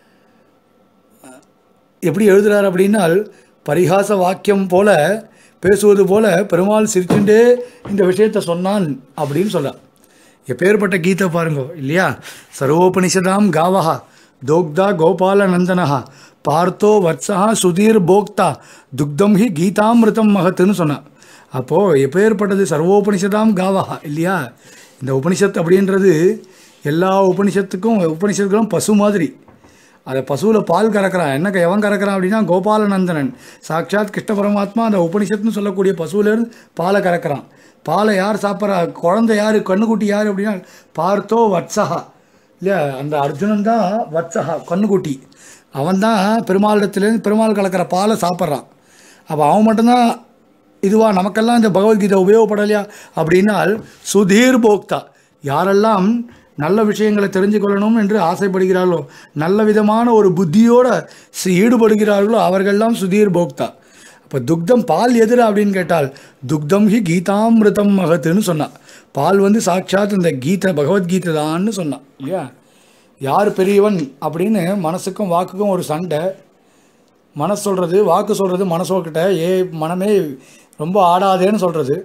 எப்படி எழுதுறார் அப்படின்னால் பரிகாச வாக்கியம் போல பேசுவது போல பெருமாள் சிரிச்சுட்டே இந்த விஷயத்தை சொன்னான் அப்படின்னு சொல்றார் எப்பேற்பட்ட கீதை பாருங்க இல்லையா சர்வோபனிஷதாம் காவஹா தோக்தா கோபால நந்தனஹா பார்த்தோ வத்சஹா சுதீர் போக்தா துக்தம் ஹி கீதாமிருதம் மகத்துன்னு சொன்னான் அப்போது எப்பேற்பட்டது சர்வோபனிஷதாம் காவஹா இல்லையா இந்த உபனிஷத் அப்படின்றது எல்லா உபனிஷத்துக்கும் உபனிஷத்துகளும் பசு மாதிரி அதை பசுவில் பால் கறக்கிறான் என்ன க- எவன் கறக்கிறான் அப்படின்னா கோபாலநந்தனன் சாட்சாத் கிருஷ்ண பரமாத்மா அந்த உபனிஷத்துன்னு சொல்லக்கூடிய பசுவிலேருந்து பாலை கறக்கிறான் பாலை யார் சாப்பிட்றா குழந்தை யார் கண்ணுக்குட்டி யார் அப்படின்னா பார்த்தோ வத்சஹா இல்லையா அந்த அர்ஜுனன் தான் வத்சஹா கண்ணுக்குட்டி அவன் தான் பெருமாளிடத்துலேருந்து பெருமாள் கலக்கிற பாலை சாப்பிட்றான் அப்போ அவன் மட்டும்தான் இதுவா நமக்கெல்லாம் இந்த பகவத்கீதை உபயோகப்படலையா அப்படின்னால் சுதீர் போக்தா யாரெல்லாம் நல்ல விஷயங்களை தெரிஞ்சு கொள்ளணும் என்று ஆசைப்படுகிறார்களோ நல்ல விதமான ஒரு புத்தியோட சி- ஈடுபடுகிறார்களோ அவர்கள்லாம் சுதீர் போக்தா அப்போ துக்தம் பால் எதிர அப்படின்னு கேட்டால் துக்தம் ஹி கீதாமிருதம் மகத்துன்னு சொன்னான் பால் வந்து சாட்சாத் இந்த கீதை பகவத்கீதை தான்னு சொன்னான் இல்லையா யார் பெரியவன் அப்படின்னு மனசுக்கும் வாக்குக்கும் ஒரு சண்டை மனசு சொல்கிறது வாக்கு சொல்கிறது மனசோக்கிட்ட ஏ மனமே ரொம்ப ஆடாதேன்னு சொல்கிறது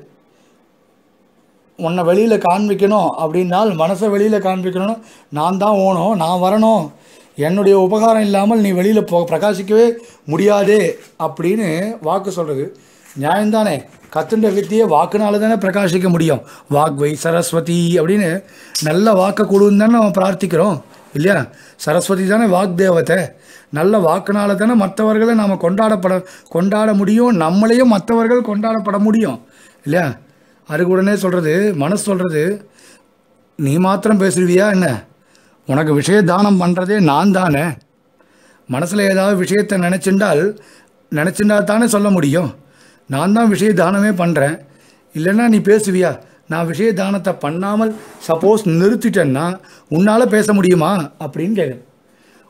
உன்னை வெளியில் காண்பிக்கணும் அப்படின்னால் மனசை வெளியில் காண்பிக்கணும்னா நான் தான் ஓணும் நான் வரணும் என்னுடைய உபகாரம் இல்லாமல் நீ வெளியில் போ பிரகாசிக்கவே முடியாதே அப்படின்னு வாக்கு சொல்கிறது நியாயம்தானே கத்துண்ட வித்தியை வாக்குனால தானே பிரகாசிக்க முடியும் வாக்வை சரஸ்வதி அப்படின்னு நல்ல வாக்கை கொடுன்னு தானே நம்ம பிரார்த்திக்கிறோம் இல்லையா சரஸ்வதி தானே வாக் தேவதை நல்ல வாக்குனால தானே மற்றவர்களை நாம் கொண்டாடப்பட கொண்டாட முடியும் நம்மளையும் மற்றவர்கள் கொண்டாடப்பட முடியும் இல்லையா அதுக்கு உடனே சொல்கிறது மனசு சொல்கிறது நீ மாத்திரம் பேசுவியா என்ன உனக்கு விஷய தானம் பண்ணுறதே நான் தானே மனசில் ஏதாவது விஷயத்தை நினச்சிண்டால் நினச்சிண்டால் தானே சொல்ல முடியும் நான் தான் விஷய தானமே பண்ணுறேன் இல்லைன்னா நீ பேசுவியா நான் விஷய தானத்தை பண்ணாமல் சப்போஸ் நிறுத்திட்டேன்னா உன்னால் பேச முடியுமா அப்படின்னு கேட்குறேன்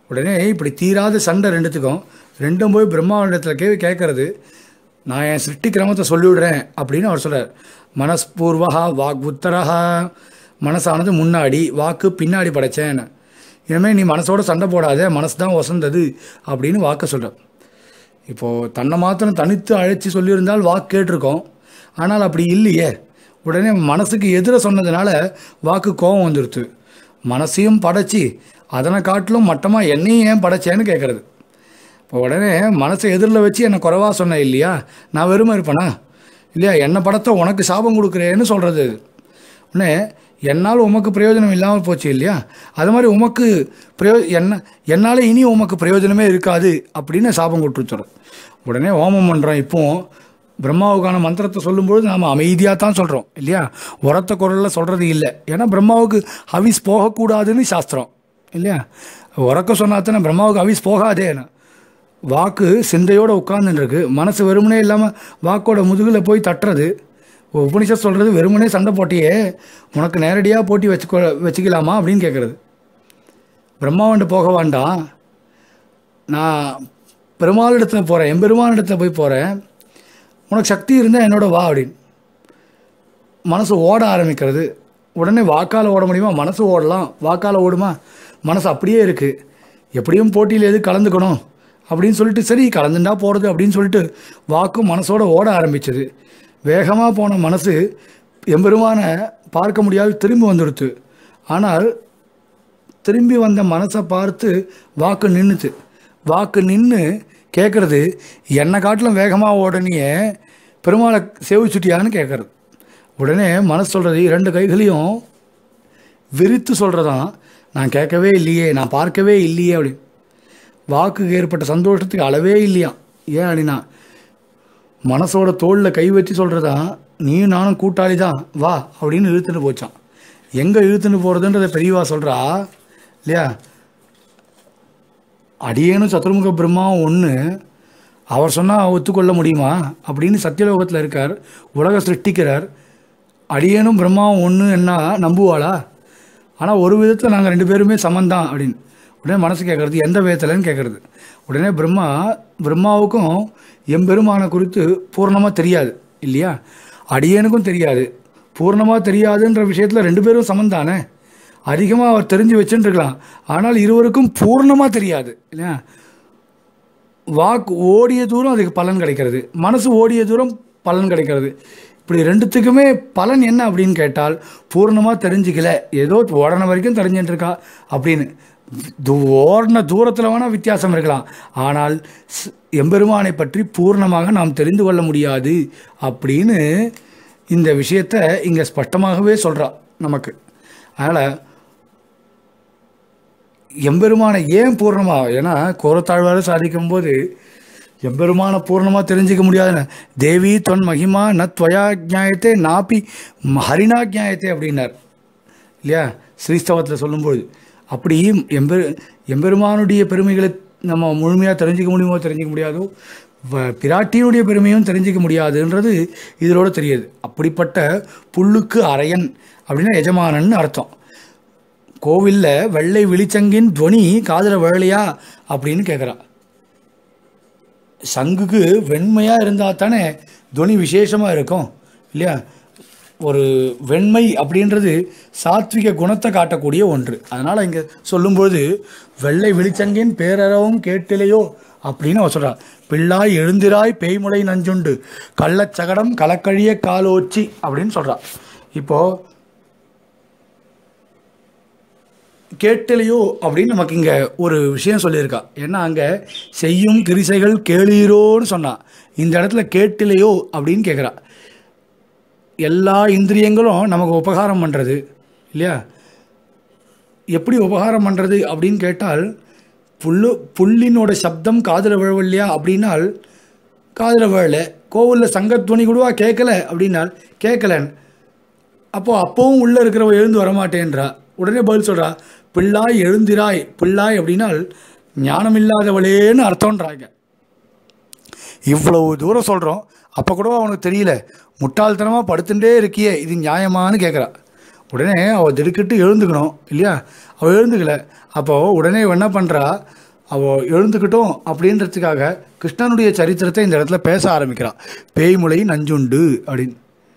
உடனே இப்படி தீராத சண்டை ரெண்டுத்துக்கும் ரெண்டும் போய் பிரம்மாவிடத்தில் கேள்வி கேட்கறது நான் என் சிருஷ்டி கிரமத்தை சொல்லிவிடுறேன் அப்படின்னு அவர் சொல்றார் மனஸ்பூர்வகா வாக் உத்தரஹா மனசானது முன்னாடி வாக்கு பின்னாடி படைச்சேன் இனிமேல் நீ மனசோட சண்டை போடாத மனசு தான் வசந்தது அப்படின்னு வாக்க சொல்கிறார் இப்போது தன்னை மாத்திரம் தனித்து அழைச்சி சொல்லியிருந்தால் வாக்கு கேட்டிருக்கோம் ஆனால் அப்படி இல்லையே உடனே மனசுக்கு எதிர சொன்னதுனால வாக்கு கோபம் வந்துடுது மனசையும் படைச்சி அதனை காட்டிலும் மட்டமாக என்னையும் ஏன் படைச்சேன்னு கேட்குறது இப்போ உடனே மனசை எதிரில் வச்சு என்னை குறைவா சொன்னேன் இல்லையா நான் வெறுமை இருப்பேனா இல்லையா என்னை படத்தை உனக்கு சாபம் கொடுக்குறேன்னு சொல்கிறது உடனே என்னால் உமக்கு பிரயோஜனம் இல்லாமல் போச்சு இல்லையா அது மாதிரி உமக்கு பிரயோ என்ன என்னால் இனி உமக்கு பிரயோஜனமே இருக்காது அப்படின்னு சாபம் கொடுத்துருச்சுறோம் உடனே ஹோமம் பண்ணுறோம் இப்போவும் பிரம்மாவுக்கான மந்திரத்தை சொல்லும்பொழுது நாம் அமைதியாக தான் சொல்கிறோம் இல்லையா உரத்த குரலில் சொல்கிறது இல்லை ஏன்னா பிரம்மாவுக்கு ஹவிஸ் போகக்கூடாதுன்னு சாஸ்திரம் இல்லையா உறக்க சொன்னாத்தானே பிரம்மாவுக்கு ஹவிஸ் போகாதேன்னு வாக்கு சிந்தையோடு உட்கார்ந்துருக்கு மனசு வெறுமனே இல்லாமல் வாக்கோட முதுகில் போய் தட்டுறது உபனிஷத் சொல்கிறது வெறுமனே சண்டை போட்டியே உனக்கு நேரடியாக போட்டி வச்சுக்கோ வச்சுக்கலாமா அப்படின்னு கேட்குறது பிரம்மாவண்டு போக வேண்டாம் நான் பெருமாளிடத்தில் போகிறேன் எம்பெருமானிடத்தில் போய் போகிறேன் உனக்கு சக்தி இருந்தால் என்னோட வா அப்படின்னு மனசு ஓட ஆரம்பிக்கிறது உடனே வாக்கால் ஓட முடியுமா மனசு ஓடலாம் வாக்கால் ஓடுமா மனசு அப்படியே இருக்குது எப்படியும் போட்டியில் எது கலந்துக்கணும் அப்படின்னு சொல்லிட்டு சரி கலந்துண்டா போகிறது அப்படின்னு சொல்லிட்டு வாக்கும் மனசோட ஓட ஆரம்பிச்சது வேகமாக போன மனசு எம்பெருமான பார்க்க முடியாது திரும்பி வந்துடுத்து ஆனால் திரும்பி வந்த மனசை பார்த்து வாக்கு நின்றுச்சு வாக்கு நின்று கேட்குறது என்னை காட்டிலும் வேகமாக ஓடனியே பெருமாளை சேவிச்சுட்டியான்னு கேட்குறது உடனே மனசு சொல்கிறது இரண்டு கைகளையும் விரித்து சொல்கிறதான் நான் கேட்கவே இல்லையே நான் பார்க்கவே இல்லையே அப்படின்னு வாக்குக்கு ஏற்பட்ட சந்தோஷத்துக்கு அளவே இல்லையா ஏன் அப்படின்னா மனசோட தோளில் கை வச்சு சொல்கிறதா நீயும் நானும் கூட்டாளி தான் வா அப்படின்னு இழுத்துட்டு போச்சான் எங்கே இழுத்துட்டு போகிறதுன்றத பெரியவா சொல்கிறா இல்லையா அடியேனும் சதுர்முக பிரம்மாவும் ஒன்று அவர் சொன்னால் ஒத்துக்கொள்ள முடியுமா அப்படின்னு சத்தியலோகத்தில் இருக்கார் உலக சிருஷ்டிக்கிறார் அடியேனும் பிரம்மாவும் ஒன்று என்ன நம்புவாளா ஆனால் ஒரு விதத்தில் நாங்கள் ரெண்டு பேருமே சமந்தான் அப்படின்னு உடனே மனசு கேட்குறது எந்த விதத்தில்னு கேட்குறது உடனே பிரம்மா பிரம்மாவுக்கும் எம்பெருமானை குறித்து பூர்ணமாக தெரியாது இல்லையா அடியேனுக்கும் தெரியாது பூர்ணமாக தெரியாதுன்ற விஷயத்தில் ரெண்டு பேரும் சமந்தானே அதிகமாக அவர் தெரிஞ்சு வச்சுட்டுருக்கலாம் ஆனால் இருவருக்கும் பூர்ணமாக தெரியாது இல்லையா வாக்கு ஓடிய தூரம் அதுக்கு பலன் கிடைக்கிறது மனசு ஓடிய தூரம் பலன் கிடைக்கிறது இப்படி ரெண்டுத்துக்குமே பலன் என்ன அப்படின்னு கேட்டால் பூர்ணமாக தெரிஞ்சுக்கல ஏதோ ஓடன வரைக்கும் தெரிஞ்சுட்டு இருக்கா அப்படின்னு து- ஓடின தூரத்தில் வேணால் வித்தியாசம் இருக்கலாம் ஆனால் ஸ்- எம்பெருமானை பற்றி பூர்ணமாக நாம் தெரிந்து கொள்ள முடியாது அப்படின்னு இந்த விஷயத்தை இங்கே ஸ்பஷ்டமாகவே சொல்கிறா நமக்கு அதனால் எம்பெருமானை ஏன் பூர்ணமாக ஏன்னா கோரத்தாழ்வார சாதிக்கும் போது எம்பெருமானை பூர்ணமாக தெரிஞ்சிக்க முடியாதுன்னு தேவி தொன் மகிமா ந துவயா ஜாயத்தே நாப்பி ஹரிணா ஜாயத்தே அப்படின்னார் இல்லையா ஸ்ரீஸ்தவத்தில் சொல்லும்போது அப்படி எம்பெரு எம்பெருமானுடைய பெருமைகளை நம்ம முழுமையாக தெரிஞ்சிக்க முடியுமோ தெரிஞ்சிக்க முடியாதோ வ- பிராட்டியினுடைய பெருமையும் தெரிஞ்சிக்க முடியாதுன்றது இதோட தெரியுது அப்படிப்பட்ட புல்லுக்கு அரையன் அப்படின்னா எஜமானன்னு அர்த்தம் கோவிலில் வெள்ளை விழிச்சங்கின் துவனி காதில் வேலையா அப்படின்னு கேட்குறா சங்குக்கு வெண்மையாக இருந்தால் தானே துவனி விசேஷமாக இருக்கும் இல்லையா ஒரு வெண்மை அப்படின்றது சாத்விக குணத்தை காட்டக்கூடிய ஒன்று அதனால் இங்கே சொல்லும்போது வெள்ளை விழிச்சங்கின் பேரறவும் கேட்டிலையோ அப்படின்னு அவ சொல்றா பிள்ளாய் எழுந்திராய் பேய்முளை நஞ்சுண்டு கள்ளச்சகடம் கலக்கழிய காலோச்சி அப்படின்னு சொல்றா இப்போது கேட்டலையோ அப்படின்னு நமக்கு இங்கே ஒரு விஷயம் சொல்லியிருக்கா ஏன்னா அங்கே செய்யும் கிரிசைகள் கேளீரோன்னு சொன்னா இந்த இடத்துல கேட்டிலையோ அப்படின்னு கேட்குறா எல்லா இந்திரியங்களும் நமக்கு உபகாரம் பண்ணுறது இல்லையா எப்படி உபகாரம் பண்ணுறது அப்படின்னு கேட்டால் புல்லு புல்லினோட சப்தம் காதில் விழவில்லையா அப்படின்னால் காதில் விழல கோவிலில் சங்கத்வனி கூடவா கேட்கல அப்படின்னால் கேட்கலன்னு அப்போது அப்போவும் உள்ளே இருக்கிறவ எழுந்து வரமாட்டேன்றா உடனே பதில் சொல்கிறா பிள்ளாய் எழுந்திராய் பிள்ளாய் அப்படின்னால் ஞானம் இல்லாதவளேன்னு அர்த்தம்ன்றாங்க இவ்வளவு தூரம் சொல்கிறோம் அப்போ கூட அவனுக்கு தெரியல முட்டாள்தனமாக படுத்துட்டே இருக்கியே இது நியாயமான்னு கேட்குறா உடனே அவள் திடுக்கிட்டு எழுந்துக்கணும் இல்லையா அவள் எழுந்துக்கல அப்போ உடனே இவ என்ன பண்ணுறா அவள் எழுந்துக்கிட்டோம் அப்படின்றதுக்காக கிருஷ்ணனுடைய சரித்திரத்தை இந்த இடத்துல பேச ஆரம்பிக்கிறான் பேய்முலை நஞ்சுண்டு அப்படின்னு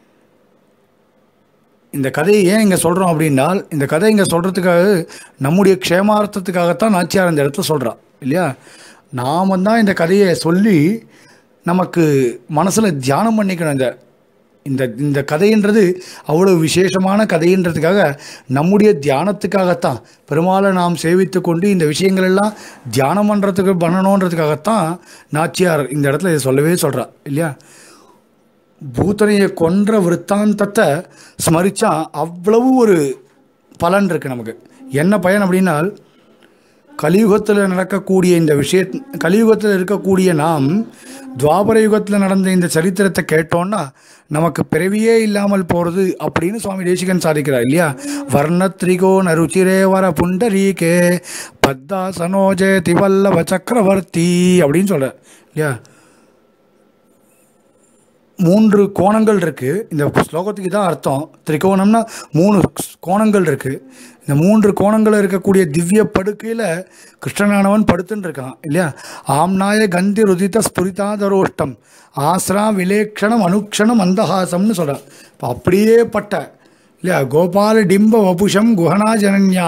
இந்த கதையை ஏன் இங்கே சொல்கிறோம் அப்படின்னால் இந்த கதை இங்கே சொல்கிறதுக்காக நம்முடைய க்ஷேமார்த்தத்துக்காகத்தான் நாச்சியார் இந்த இடத்துல சொல்கிறா இல்லையா நாம் தான் இந்த கதையை சொல்லி நமக்கு மனசில் தியானம் பண்ணிக்கணும் இந்த இந்த இந்த கதைன்றது அவ்வளோ விசேஷமான கதைன்றதுக்காக நம்முடைய தியானத்துக்காகத்தான் பெருமாளை நாம் சேவித்து கொண்டு இந்த விஷயங்கள் எல்லாம் தியானம் பண்ணுறதுக்கு பண்ணணுன்றதுக்காகத்தான் நாச்சியார் இந்த இடத்துல இதை சொல்லவே சொல்கிறா இல்லையா பூத்தனையை கொன்ற விற்த்தாந்தத்தை ஸ்மரித்தா அவ்வளவு ஒரு பலன் இருக்குது நமக்கு என்ன பயன் அப்படின்னால் கலியுகத்தில் நடக்கக்கூடிய இந்த விஷய கலியுகத்தில் இருக்கக்கூடிய நாம் துவாபர யுகத்தில் நடந்த இந்த சரித்திரத்தை கேட்டோன்னா நமக்கு பிறவியே இல்லாமல் போகிறது அப்படின்னு சுவாமி தேசிகன் சாதிக்கிறார் இல்லையா வர்ணத்ரிகோ நருச்சிரே வர புண்டரீகே பத்தா சனோஜே திவல்லவ சக்கரவர்த்தி அப்படின்னு சொல்கிறார் இல்லையா மூன்று கோணங்கள் இருக்குது இந்த ஸ்லோகத்துக்கு தான் அர்த்தம் திரிகோணம்னா மூணு கோணங்கள் இருக்குது இந்த மூன்று கோணங்கள் இருக்கக்கூடிய திவ்ய படுக்கையில் கிருஷ்ணனானவன் படுத்துன்னு இருக்கான் இல்லையா ஆம்நாய கந்தி ருதித ஸ்புரிதாதரோஷ்டம் ஆஸ்ரா விலேக்ஷணம் அனுக்ஷணம் அந்தஹாசம்னு சொல்கிறார் இப்போ அப்படியே பட்ட இல்லையா கோபால டிம்ப வபுஷம் குஹனா ஜனன்யா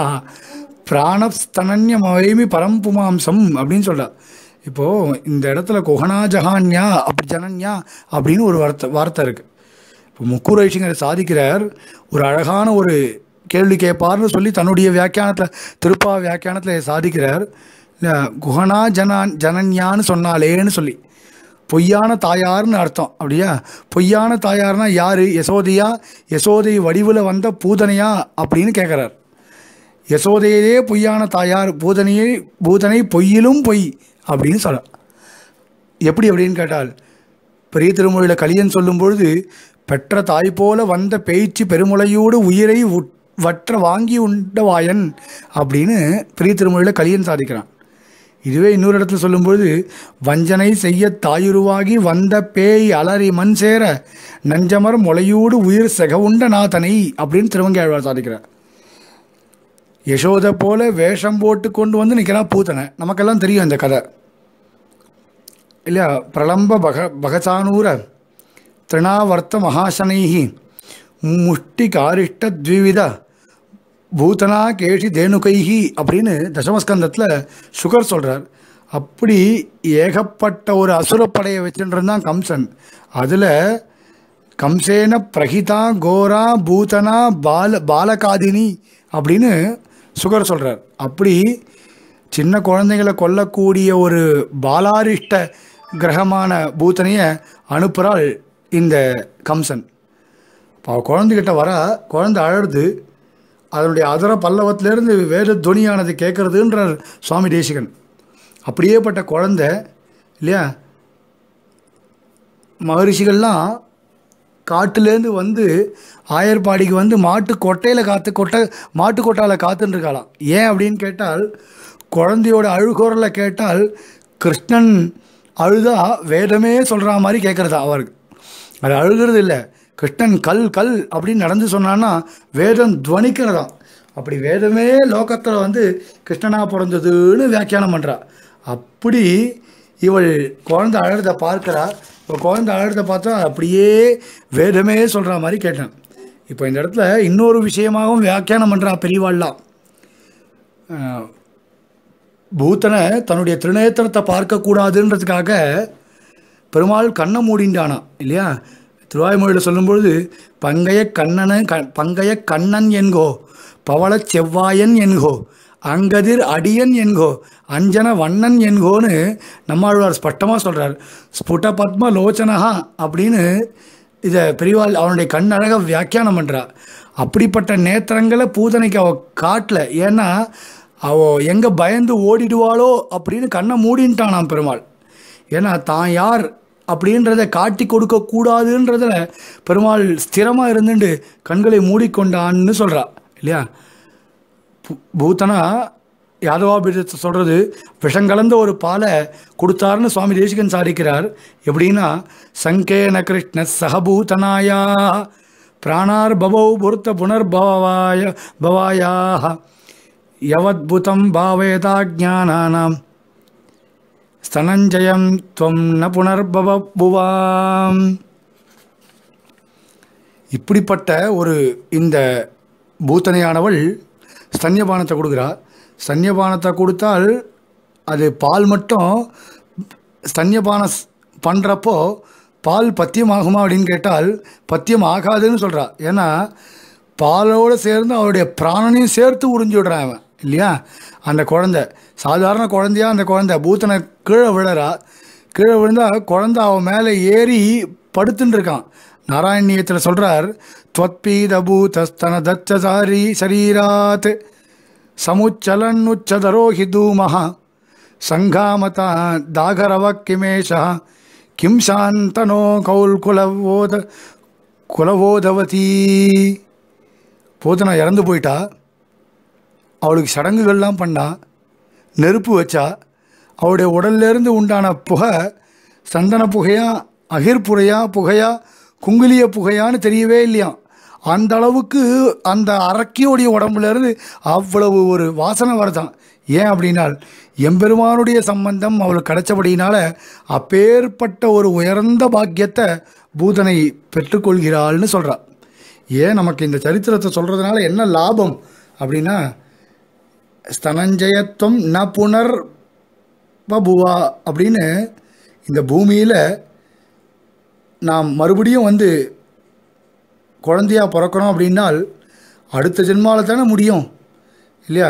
பிராணஸ்தனன்யமவைமி பரம்புமாம்சம் அப்படின்னு சொல்கிறார் இப்போது இந்த இடத்துல குஹனா ஜஹான்யா அப்படி ஜனன்யா அப்படின்னு ஒரு வார்த்தை வார்த்தை இருக்குது இப்போ முக்கூர் ஐஷிங்கர் சாதிக்கிறார் ஒரு அழகான ஒரு கேள்வி கேட்பார்னு சொல்லி தன்னுடைய வியாக்கியானத்தில் திருப்பா வியாக்கியானத்தில் சாதிக்கிறார் இல்லை குஹனா ஜனான் ஜனன்யான்னு சொன்னாலேன்னு சொல்லி பொய்யான தாயார்னு அர்த்தம் அப்படியா பொய்யான தாயார்னா யார் யசோதையா யசோதை வடிவில் வந்த பூதனையா அப்படின்னு கேட்குறார் யசோதையிலே பொய்யான தாயார் பூதனையே பூதனை பொய்யிலும் பொய் அப்படின்னு சொல்ல எப்படி அப்படின்னு கேட்டால் பெரிய திருமொழியில் கலியன் சொல்லும் பொழுது பெற்ற தாய் போல வந்த பேச்சு பெருமுளையோடு உயிரை உட்- வற்ற வாங்கி உண்டவாயன் அப்படின்னு பெரிய திருமொழியில் கலியன் சாதிக்கிறான் இதுவே இன்னொரு இடத்துல சொல்லும்பொழுது வஞ்சனை செய்ய தாயுருவாகி வந்த பேய் அலறி மண் சேர நஞ்சமர் முளையூடு உயிர் செகவுண்ட நாதனை அப்படின்னு திருவங்கையாழ்வார் சாதிக்கிறார் யசோதை போல வேஷம் போட்டு கொண்டு வந்து நிற்கிறான் பூத்தனை நமக்கெல்லாம் தெரியும் இந்த கதை இல்லையா பிரலம்ப பக பகசானூர திருணாவர்த்த மகாசனைஹி முஷ்டி காரிஷ்ட த்விவித பூதனா கேஷி தேனுகைஹி அப்படின்னு தசமஸ்கந்தத்தில் சுகர் சொல்கிறார் அப்படி ஏகப்பட்ட ஒரு அசுரப்படையை வச்சுட்டு இருந்தான் கம்சன் அதில் கம்சேன பிரகிதா கோரா பூதனா பால பாலகாதினி அப்படின்னு சுகர் சொல்கிறார் அப்படி சின்ன குழந்தைகளை கொல்லக்கூடிய ஒரு பாலாரிஷ்ட கிரகமான பூத்தனையை அனுப்புகிறாள் இந்த கம்சன் இப்போ அவ குழந்தைகிட்ட வர குழந்தை அழறது அதனுடைய அதர பல்லவத்திலேருந்து வேத துவனியானது கேட்குறதுன்றார் சுவாமி தேசிகன் அப்படியேப்பட்ட குழந்தை இல்லையா மகரிஷிகள்லாம் காட்டுலேருந்து வந்து ஆயர்பாடிக்கு வந்து மாட்டு கொட்டையில் காத்து கொட்டை மாட்டு கொட்டாயில் காத்துன்னு இருக்காளாம் ஏன் அப்படின்னு கேட்டால் குழந்தையோட அழுகுரலை கேட்டால் கிருஷ்ணன் அழுதா வேதமே சொல்கிற மாதிரி கேட்குறதா அவருக்கு அது அழுகிறது இல்லை கிருஷ்ணன் கல் கல் அப்படின்னு நடந்து சொன்னான்னா வேதம் துவனிக்கிறதாம் அப்படி வேதமே லோகத்தில் வந்து கிருஷ்ணனா பிறந்ததுன்னு வியாக்கியானம் பண்ணுறா அப்படி இவள் குழந்தை அழறத பார்க்கிறா இப்போ குழந்தை அழறத பார்த்தா அப்படியே வேதமே சொல்கிற மாதிரி கேட்டேன் இப்போ இந்த இடத்துல இன்னொரு விஷயமாகவும் வியாக்கியானம் பண்ணுறா பெரியவாள்லாம் அஹ், பூத்தனை தன்னுடைய திருநேத்திரத்தை பார்க்கக்கூடாதுன்றதுக்காக பெருமாள் கண்ணை மூடிண்டானா இல்லையா திருவாய்மொழியில் சொல்லும்பொழுது பங்கைய கண்ணன க பங்கைய கண்ணன் என்கோ பவளச் செவ்வாயன் என்கோ அங்கதிர் அடியன் என்கோ அஞ்சன வண்ணன் என்கோன்னு நம்மாழ்வார் ஸ்பஷ்டமாக சொல்கிறார் ஸ்புட பத்ம லோச்சனஹா அப்படின்னு இதை பெரியவாள் அவனுடைய கண்ணழக வியாக்கியானம் பண்ணுறா அப்படிப்பட்ட நேத்திரங்களை பூதனைக்கு அவ காட்டல ஏன்னா அவ எங்கே பயந்து ஓடிடுவாளோ அப்படின்னு கண்ணை மூடின்ட்டானாம் பெருமாள் ஏன்னா தான் யார் அப்படின்றத காட்டி கொடுக்க கூடாதுன்றதுல பெருமாள் ஸ்திரமாக இருந்துட்டு கண்களை மூடிக்கொண்டான்னு சொல்கிறா இல்லையா பூ- பூத்தனா யாதவாபீடத்தை சொல்கிறது விஷங்கலந்த ஒரு பாலை கொடுத்தாருன்னு சுவாமி தேசிகன் சாதிக்கிறார் எப்படின்னா சங்கேன கிருஷ்ண சகபூதனாயா பிராணார் பவௌ பொருத்த புனர்பவாய பவாயாக யவத்புதம் பாவேதா ஜானானாம் ஸ்தனஞ்சயம் துவம் ந புனர்பவ புவாம் இப்படிப்பட்ட ஒரு இந்த பூத்தனையானவள் ஸ்தன்யபானத்தை கொடுக்குறா ஸ்தன்யபானத்தை கொடுத்தால் அது பால் மட்டும் ஸ்தன்யபானம் பண்ணுறப்போ பால் பத்தியம் ஆகுமா அப்படின்னு கேட்டால் பத்தியம் ஆகாதுன்னு சொல்கிறா ஏன்னா பாலோடு சேர்ந்து அவருடைய பிராணனையும் சேர்த்து உறிஞ்சி விடுறான் அவன் இல்லையா அந்த குழந்தை சாதாரண குழந்தையா அந்த குழந்தை பூத்தனை கீழே விழறா கீழே விழுந்தா குழந்தை அவன் மேலே ஏறி படுத்துன்னு இருக்கான் நாராயணியத்தில் சொல்கிறார் துவத்பீத பூதஸ்தன தச்சசாரி சரீராத் சமுச்சலன்னுச்சதரோ ஹி தூமः சங்காமதா தாகரவ கிமேஷ கிம் சாந்தனோ கௌல்குலவோத குலவோதவதி பூதனா இறந்து போயிட்டா அவளுக்கு சடங்குகள்லாம் பண்ணா நெருப்பு வச்சா அவளுடைய உடல்லேருந்து உண்டான புகை சந்தன புகையா அகிர்புகையா புகையா குங்குலிய புகையான்னு தெரியவே இல்லையாம் அந்த அளவுக்கு அந்த அரக்கியோடைய உடம்புலேருந்து அவ்வளவு ஒரு வாசனை வருதான் ஏன் அப்படின்னால் எம்பெருமானுடைய சம்பந்தம் அவளுக்கு கிடைச்சபடினால அப்பேற்பட்ட ஒரு உயர்ந்த பாக்கியத்தை பூதனை பெற்றுக்கொள்கிறாள்னு சொல்கிறா ஏன் நமக்கு இந்த சரித்திரத்தை சொல்கிறதுனால என்ன லாபம் அப்படின்னா ஸ்தனஞ்சயத்துவம் ந புனர் பபுவா அப்படின்னு இந்த பூமியில் நாம் மறுபடியும் வந்து குழந்தையாக பிறக்கணும் அப்படின்னால் அடுத்த ஜென்மாவில் தானே முடியும் இல்லையா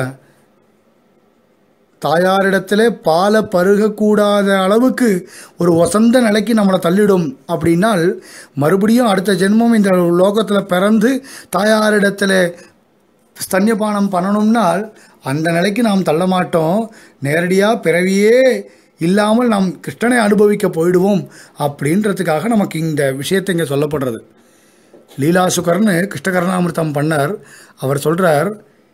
தாயாரிடத்தில் பாலை பருகக்கூடாத அளவுக்கு ஒரு வசந்த நிலைக்கு நம்மளை தள்ளிடும் அப்படின்னால் மறுபடியும் அடுத்த ஜென்மம் இந்த லோகத்தில் பிறந்து தாயாரிடத்தில் ஸ்தன்யபானம் பண்ணணும்னால் அந்த நிலைக்கு நாம் தள்ள மாட்டோம் நேரடியாக பிறவியே இல்லாமல் நாம் கிருஷ்ணனை அனுபவிக்க போயிடுவோம் அப்படின்றதுக்காக நமக்கு இந்த விஷயத்தை இங்கே சொல்லப்படுறது லீலாசுகர்னு கிருஷ்ணகர்ணாமிர்தம் பண்ணார் அவர் சொல்கிறார்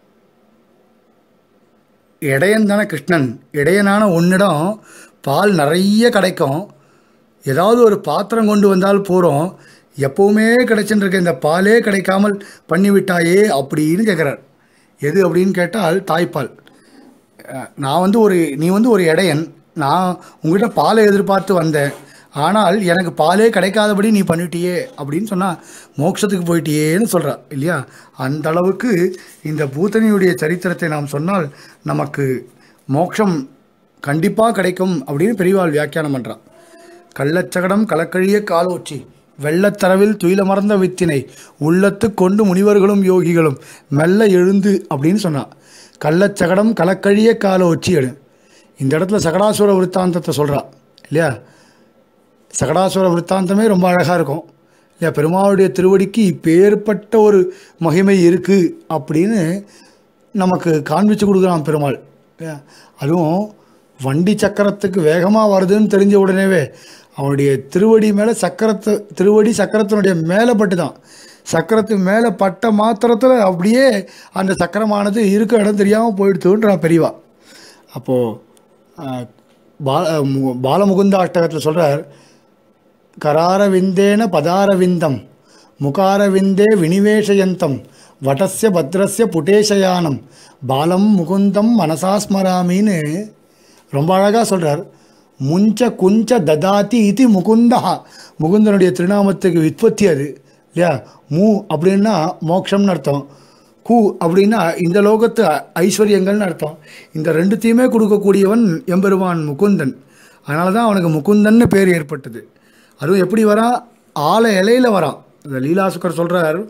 இடையன் தானே கிருஷ்ணன் இடையனான உன்னிடம் பால் நிறைய கிடைக்கும் ஏதாவது ஒரு பாத்திரம் கொண்டு வந்தால் போகிறோம் எப்போவுமே கிடைச்சுட்டு இருக்க இந்த பாலே கிடைக்காமல் பண்ணிவிட்டாயே அப்படின்னு கேட்குறார் எது அப்படின்னு கேட்டால் தாய்ப்பால் அஹ் நான் வந்து ஒரு நீ வந்து ஒரு இடையன் நான் உங்ககிட்ட பாலை எதிர்பார்த்து வந்தேன் ஆனால் எனக்கு பாலே கிடைக்காதபடி நீ பண்ணிட்டியே அப்படின்னு சொன்னால் மோட்சத்துக்கு போயிட்டியேன்னு சொல்கிறா இல்லையா அந்த அளவுக்கு இந்த பூத்தனியுடைய சரித்திரத்தை நாம் சொன்னால் நமக்கு மோட்சம் கண்டிப்பாக கிடைக்கும் அப்படின்னு பெரியவாள் வியாக்கியானம் பண்ணுறான் கள்ளச்சகடம் கலக்கழிய காலோச்சி வெள்ளத்தரவில் துயிலமர்ந்த வித்தினை உள்ளத்து கொண்டு முனிவர்களும் யோகிகளும் மெல்ல எழுந்து அப்படின்னு சொன்னான் கள்ளச்சகடம் கலக்கழிய காலோச்சி எடு இந்த இடத்துல சகடாசுர விற்த்தாந்தத்தை சொல்கிறா இல்லையா சகடாசுர விற்த்தாந்தமே ரொம்ப அழகாக இருக்கும் இல்லையா பெருமாளுடைய திருவடிக்கு இப்பேற்பட்ட ஒரு மகிமை இருக்குது அப்படின்னு நமக்கு காண்பிச்சு கொடுக்குறான் பெருமாள் இல்லையா அதுவும் வண்டி சக்கரத்துக்கு வேகமாக வருதுன்னு தெரிஞ்ச உடனேவே அவனுடைய திருவடி மேலே சக்கரத்து திருவடி சக்கரத்தினுடைய மேலே பட்டு தான் சக்கரத்து மேலே பட்ட மாத்திரத்தில் அப்படியே அந்த சக்கரமானது இருக்க இடம் தெரியாமல் போயிடுத்துன்ற பெரியவா அப்போது பால மு- பாலமுகுந்த அஷ்டகத்தில் சொல்கிறார் கராரவிந்தேன பதாரவிந்தம் முகாரவிந்தே வினிவேஷயந்தம் வடஸ்ய பத்ரஸ்ய புட்டேஷயானம் பாலம் முகுந்தம் மனசா ஸ்மராமின்னு ரொம்ப அழகாக சொல்கிறார் முஞ்ச குஞ்ச ததாதி இது முகுந்தா முகுந்தனுடைய திருநாமத்துக்கு விற்பத்தி அது இல்லையா மூ அப்படின்னா மோட்சம்னு அர்த்தம் கு அப்படின்னா இந்த லோகத்து ஐஸ்வர்யங்கள்னு அர்த்தம் இந்த ரெண்டுத்தையுமே கொடுக்கக்கூடியவன் எம்பெருமான் முகுந்தன் அதனால தான் அவனுக்கு முகுந்தன்னு பேர் ஏற்பட்டது அதுவும் எப்படி வரான் ஆல இலையில வரான் இந்த லீலாசுக்கர் சொல்கிறார்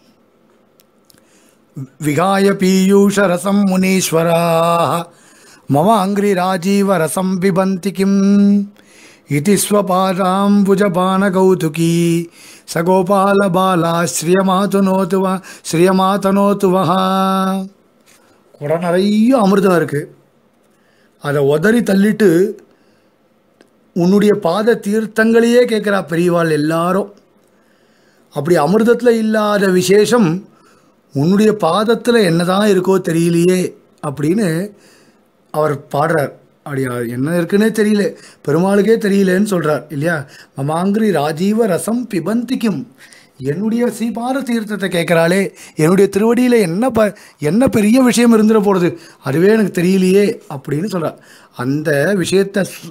விகாய பீயூஷ ரசம் முனீஸ்வரா மம அங்கிரி ராஜீவ ரசம் பிபந்தி கிம் இதி ஸ்வபாதாம்புஜபான கௌதுகி சகோபால பாலா ஸ்ரீயமாத்துனோத்து வா ஸ்ரீயமாத்தனோத்து வஹா குடம் நிறைய அமிர்தம் இருக்குது அதை உதறி தள்ளிட்டு உன்னுடைய பாத தீர்த்தங்களையே கேட்குறா பெரியவாள் எல்லாரும் அப்படி அமிர்தத்தில் இல்லாத விசேஷம் உன்னுடைய பாதத்தில் என்னதான் இருக்கோ தெரியலையே அப்படின்னு அவர் பாடுறார் அப்படியா என்ன இருக்குன்னே தெரியல பெருமாளுக்கே தெரியலன்னு சொல்கிறார் இல்லையா மமாங்கிரி ராஜீவ ரசம் பிபந்திக்கும் என்னுடைய சீபார தீர்த்தத்தை கேட்குறாளே என்னுடைய திருவடியில் என்ன ப என்ன பெரிய விஷயம் இருந்துட போகிறது அதுவே எனக்கு தெரியலையே அப்படின்னு சொல்கிறார் அந்த விஷயத்தை சு-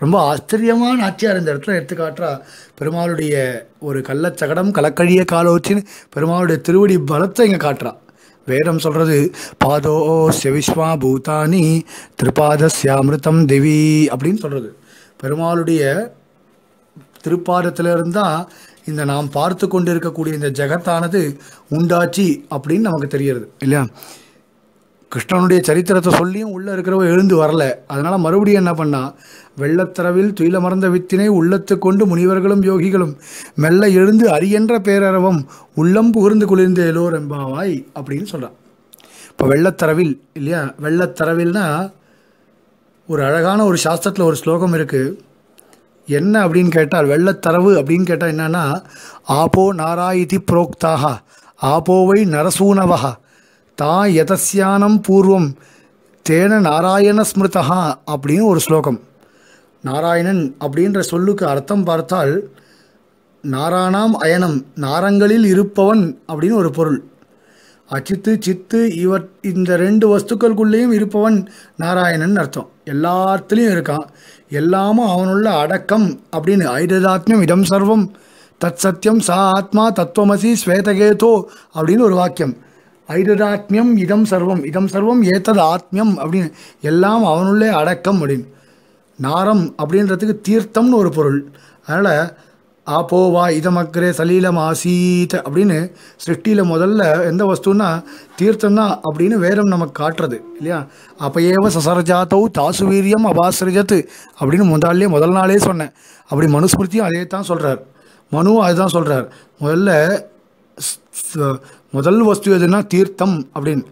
ரொம்ப ஆச்சரியமான நாச்சியார் இந்த இடத்துல எடுத்து காட்டுறா பெருமாளுடைய ஒரு கள்ளச்சகடம் கலக்கழிய காலோச்சின்னு பெருமாளுடைய திருவடி பலத்தை இங்கே காட்டுறா வேதம் சொல்கிறது பாதோ விஸ்வா பூதானி திருப்பாதஸ்யாமிருதம் திவி அப்படின்னு சொல்கிறது பெருமாளுடைய திருப்பாதத்திலிருந்து தான் இந்த நாம் பார்த்து கொண்டு இருக்கக்கூடிய இந்த ஜெகத்தானது உண்டாச்சு அப்படின்னு நமக்கு தெரிகிறது இல்லையா கிருஷ்ணனுடைய சரித்திரத்தை சொல்லியும் உள்ளே இருக்கிறவ எழுந்து வரல அதனால் மறுபடியும் என்ன பண்ணா வெள்ளத்தரவில் துயில மறந்த வித்தினை உள்ளத்து கொண்டு முனிவர்களும் யோகிகளும் மெல்ல எழுந்து அரியன்ற பேரரவம் உள்ளம் புகுந்து குளிர்ந்த எல்லோர் எம்பாவாய் அப்படின்னு சொல்கிறான் இப்போ வெள்ளத்தரவில் இல்லையா வெள்ளத்தரவில்னா ஒரு அழகான ஒரு சாஸ்திரத்தில் ஒரு ஸ்லோகம் இருக்குது என்ன அப்படின்னு கேட்டால் வெள்ளத்தரவு அப்படின்னு கேட்டால் என்னன்னா ஆபோ நாராயிதி புரோக்தாக ஆபோவை நரசூனவக தா யதஸ்யானம் பூர்வம் தேன நாராயண ஸ்மிருதா அப்படின்னு ஒரு ஸ்லோகம் நாராயணன் அப்படின்ற சொல்லுக்கு அர்த்தம் பார்த்தால் நாராணாம் அயனம் நாரங்களில் இருப்பவன் அப்படின்னு ஒரு பொருள் அச்சித்து சித்து இவ இந்த ரெண்டு வஸ்துக்களுக்குள்ளேயும் இருப்பவன் நாராயணன் அர்த்தம் எல்லாத்துலேயும் இருக்கான் எல்லாமும் அவனுள்ள அடக்கம் அப்படின்னு ஐததாத்மியம் இதம் சர்வம் தத் சத்தியம் சா ஆத்மா தத்துவமசி ஸ்வேதகேதோ அப்படின்னு ஒரு வாக்கியம் ஐததாத்மியம் இதம் சர்வம் இதம் சர்வம் ஏத்தது ஆத்மியம் அப்படின்னு எல்லாம் அவனுள்ளே அடக்கம் அப்படின்னு நாரம் அப்படின்றதுக்கு தீர்த்தம்னு ஒரு பொருள் அதனால் ஆப்போவா இதமக்கரே சலீலம் ஆசீத் அப்படின்னு சிருஷ்டியில் முதல்ல எந்த வஸ்துன்னா தீர்த்தம் தான் அப்படின்னு வேதம் நமக்கு காட்டுறது இல்லையா அப்பயேவ சசரஜாத்தௌ தாசு வீரியம் அபாசிரஜத்து அப்படின்னு முதல்லே முதல் நாளே சொன்னேன் அப்படி மனுஸ்மிருதியும் அதே தான் சொல்கிறார் மனுவும் அதுதான் சொல்கிறார் முதல்ல ஸ்- ஸ்- முதல் வஸ்து எதுனா தீர்த்தம் அப்படின்னு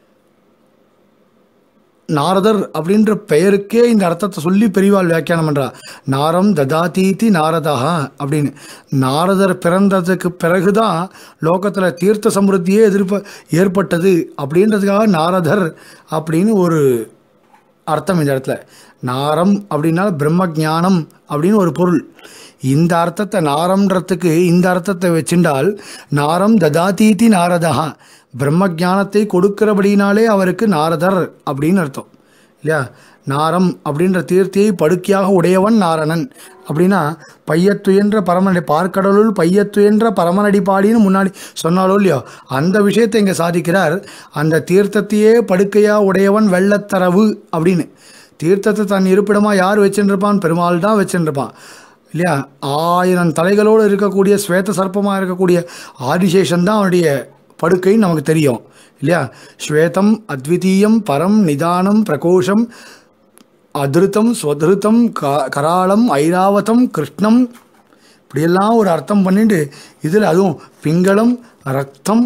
நாரதர் அப்படின்ற பெயருக்கே இந்த அர்த்தத்தை சொல்லி பெரியவாள் வியாக்கியானம் பண்றா நாரம் ததாதீதி நாரதா அப்படின்னு நாரதர் பிறந்ததுக்கு பிறகுதான் லோகத்தில் தீர்த்த சமிருத்தியே எதிர்ப்ப ஏற்பட்டது அப்படின்றதுக்காக நாரதர் அப்படின்னு ஒரு அர்த்தம் இந்த இடத்துல நாரம் அப்படின்னா பிரம்ம ஞானம் அப்படின்னு ஒரு பொருள் இந்த அர்த்தத்தை நாரம்ன்றதுக்கு இந்த அர்த்தத்தை வச்சுண்டால் நாரம் ததாதீதி நாரதா பிரம்ம ஞானத்தை கொடுக்கிறபடினாலே அவருக்கு நாரதர் அப்படின்னு அர்த்தம் இல்லையா நாரம் அப்படின்ற தீர்த்தியை படுக்கையாக உடையவன் நாரணன் அப்படின்னா பையத்துயன்ற பரமனடி பார்க்கடலுள் பையத்துயன்ற பரமனடி பாடின்னு முன்னாடி சொன்னாலோ இல்லையோ அந்த விஷயத்தை இங்கே சாதிக்கிறார் அந்த தீர்த்தத்தையே படுக்கையாக உடையவன் வெள்ளத்தரவு அப்படின்னு தீர்த்தத்தை தன் இருப்பிடமாக யார் வச்சுருப்பான் பெருமாள் தான் வச்சுருப்பான் இல்லையா ஆயிரம் தலைகளோடு இருக்கக்கூடிய ஸ்வேத சர்ப்பமாக இருக்கக்கூடிய ஆதிசேஷன் தான் அவனுடைய படுக்கைன்னு நமக்கு தெரியும் இல்லையா ஸ்வேதம் அத்விதீயம் பரம் நிதானம் பிரகோஷம் அதிருத்தம் ஸ்வதிருத்தம் க கராளம் ஐராவதம் கிருஷ்ணம் இப்படியெல்லாம் ஒரு அர்த்தம் பண்ணிட்டு இதில் அதுவும் பிங்களம் ரக்தம்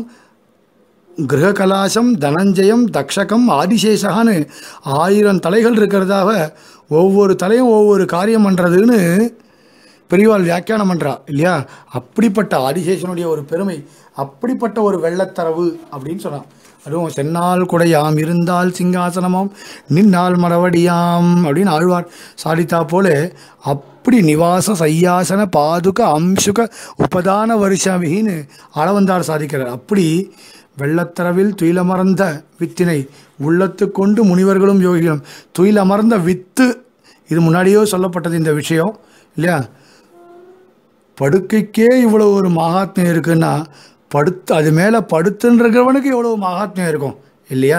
கிரககலாசம் தனஞ்சயம் தக்ஷகம் ஆதிசேஷகான்னு ஆயிரம் தலைகள் இருக்கிறதாக ஒவ்வொரு தலையும் ஒவ்வொரு காரியம் பண்ணுறதுன்னு பெரியவாள் வியாக்கியானம் பண்ணுறா இல்லையா அப்படிப்பட்ட ஆதிசேஷனுடைய ஒரு பெருமை அப்படிப்பட்ட ஒரு வெள்ளத்தரவு அப்படின்னு சொன்னான் அதுவும் சென்னால் குடையாம் இருந்தால் சிங்காசனமாம் நின்னால் மரவடியாம் அப்படின்னு ஆழ்வார் சாதித்தா போல அப்படி நிவாச சையாசன பாதுக அம்சுக உபதான வருஷாமிகின்னு அளவந்தார் சாதிக்கிறார் அப்படி வெள்ளத்தரவில் துயிலமர்ந்த வித்தினை உள்ளத்து கொண்டு முனிவர்களும் யோகிகளும் துயிலமர்ந்த வித்து இது முன்னாடியோ சொல்லப்பட்டது இந்த விஷயம் இல்லையா படுக்கைக்கே இவ்வளோ ஒரு மகாத்மியம் இருக்குன்னா படுத்து அது மேலே படுத்துன்றவனுக்கு எவ்வளோ மகாத்மியம் இருக்கும் இல்லையா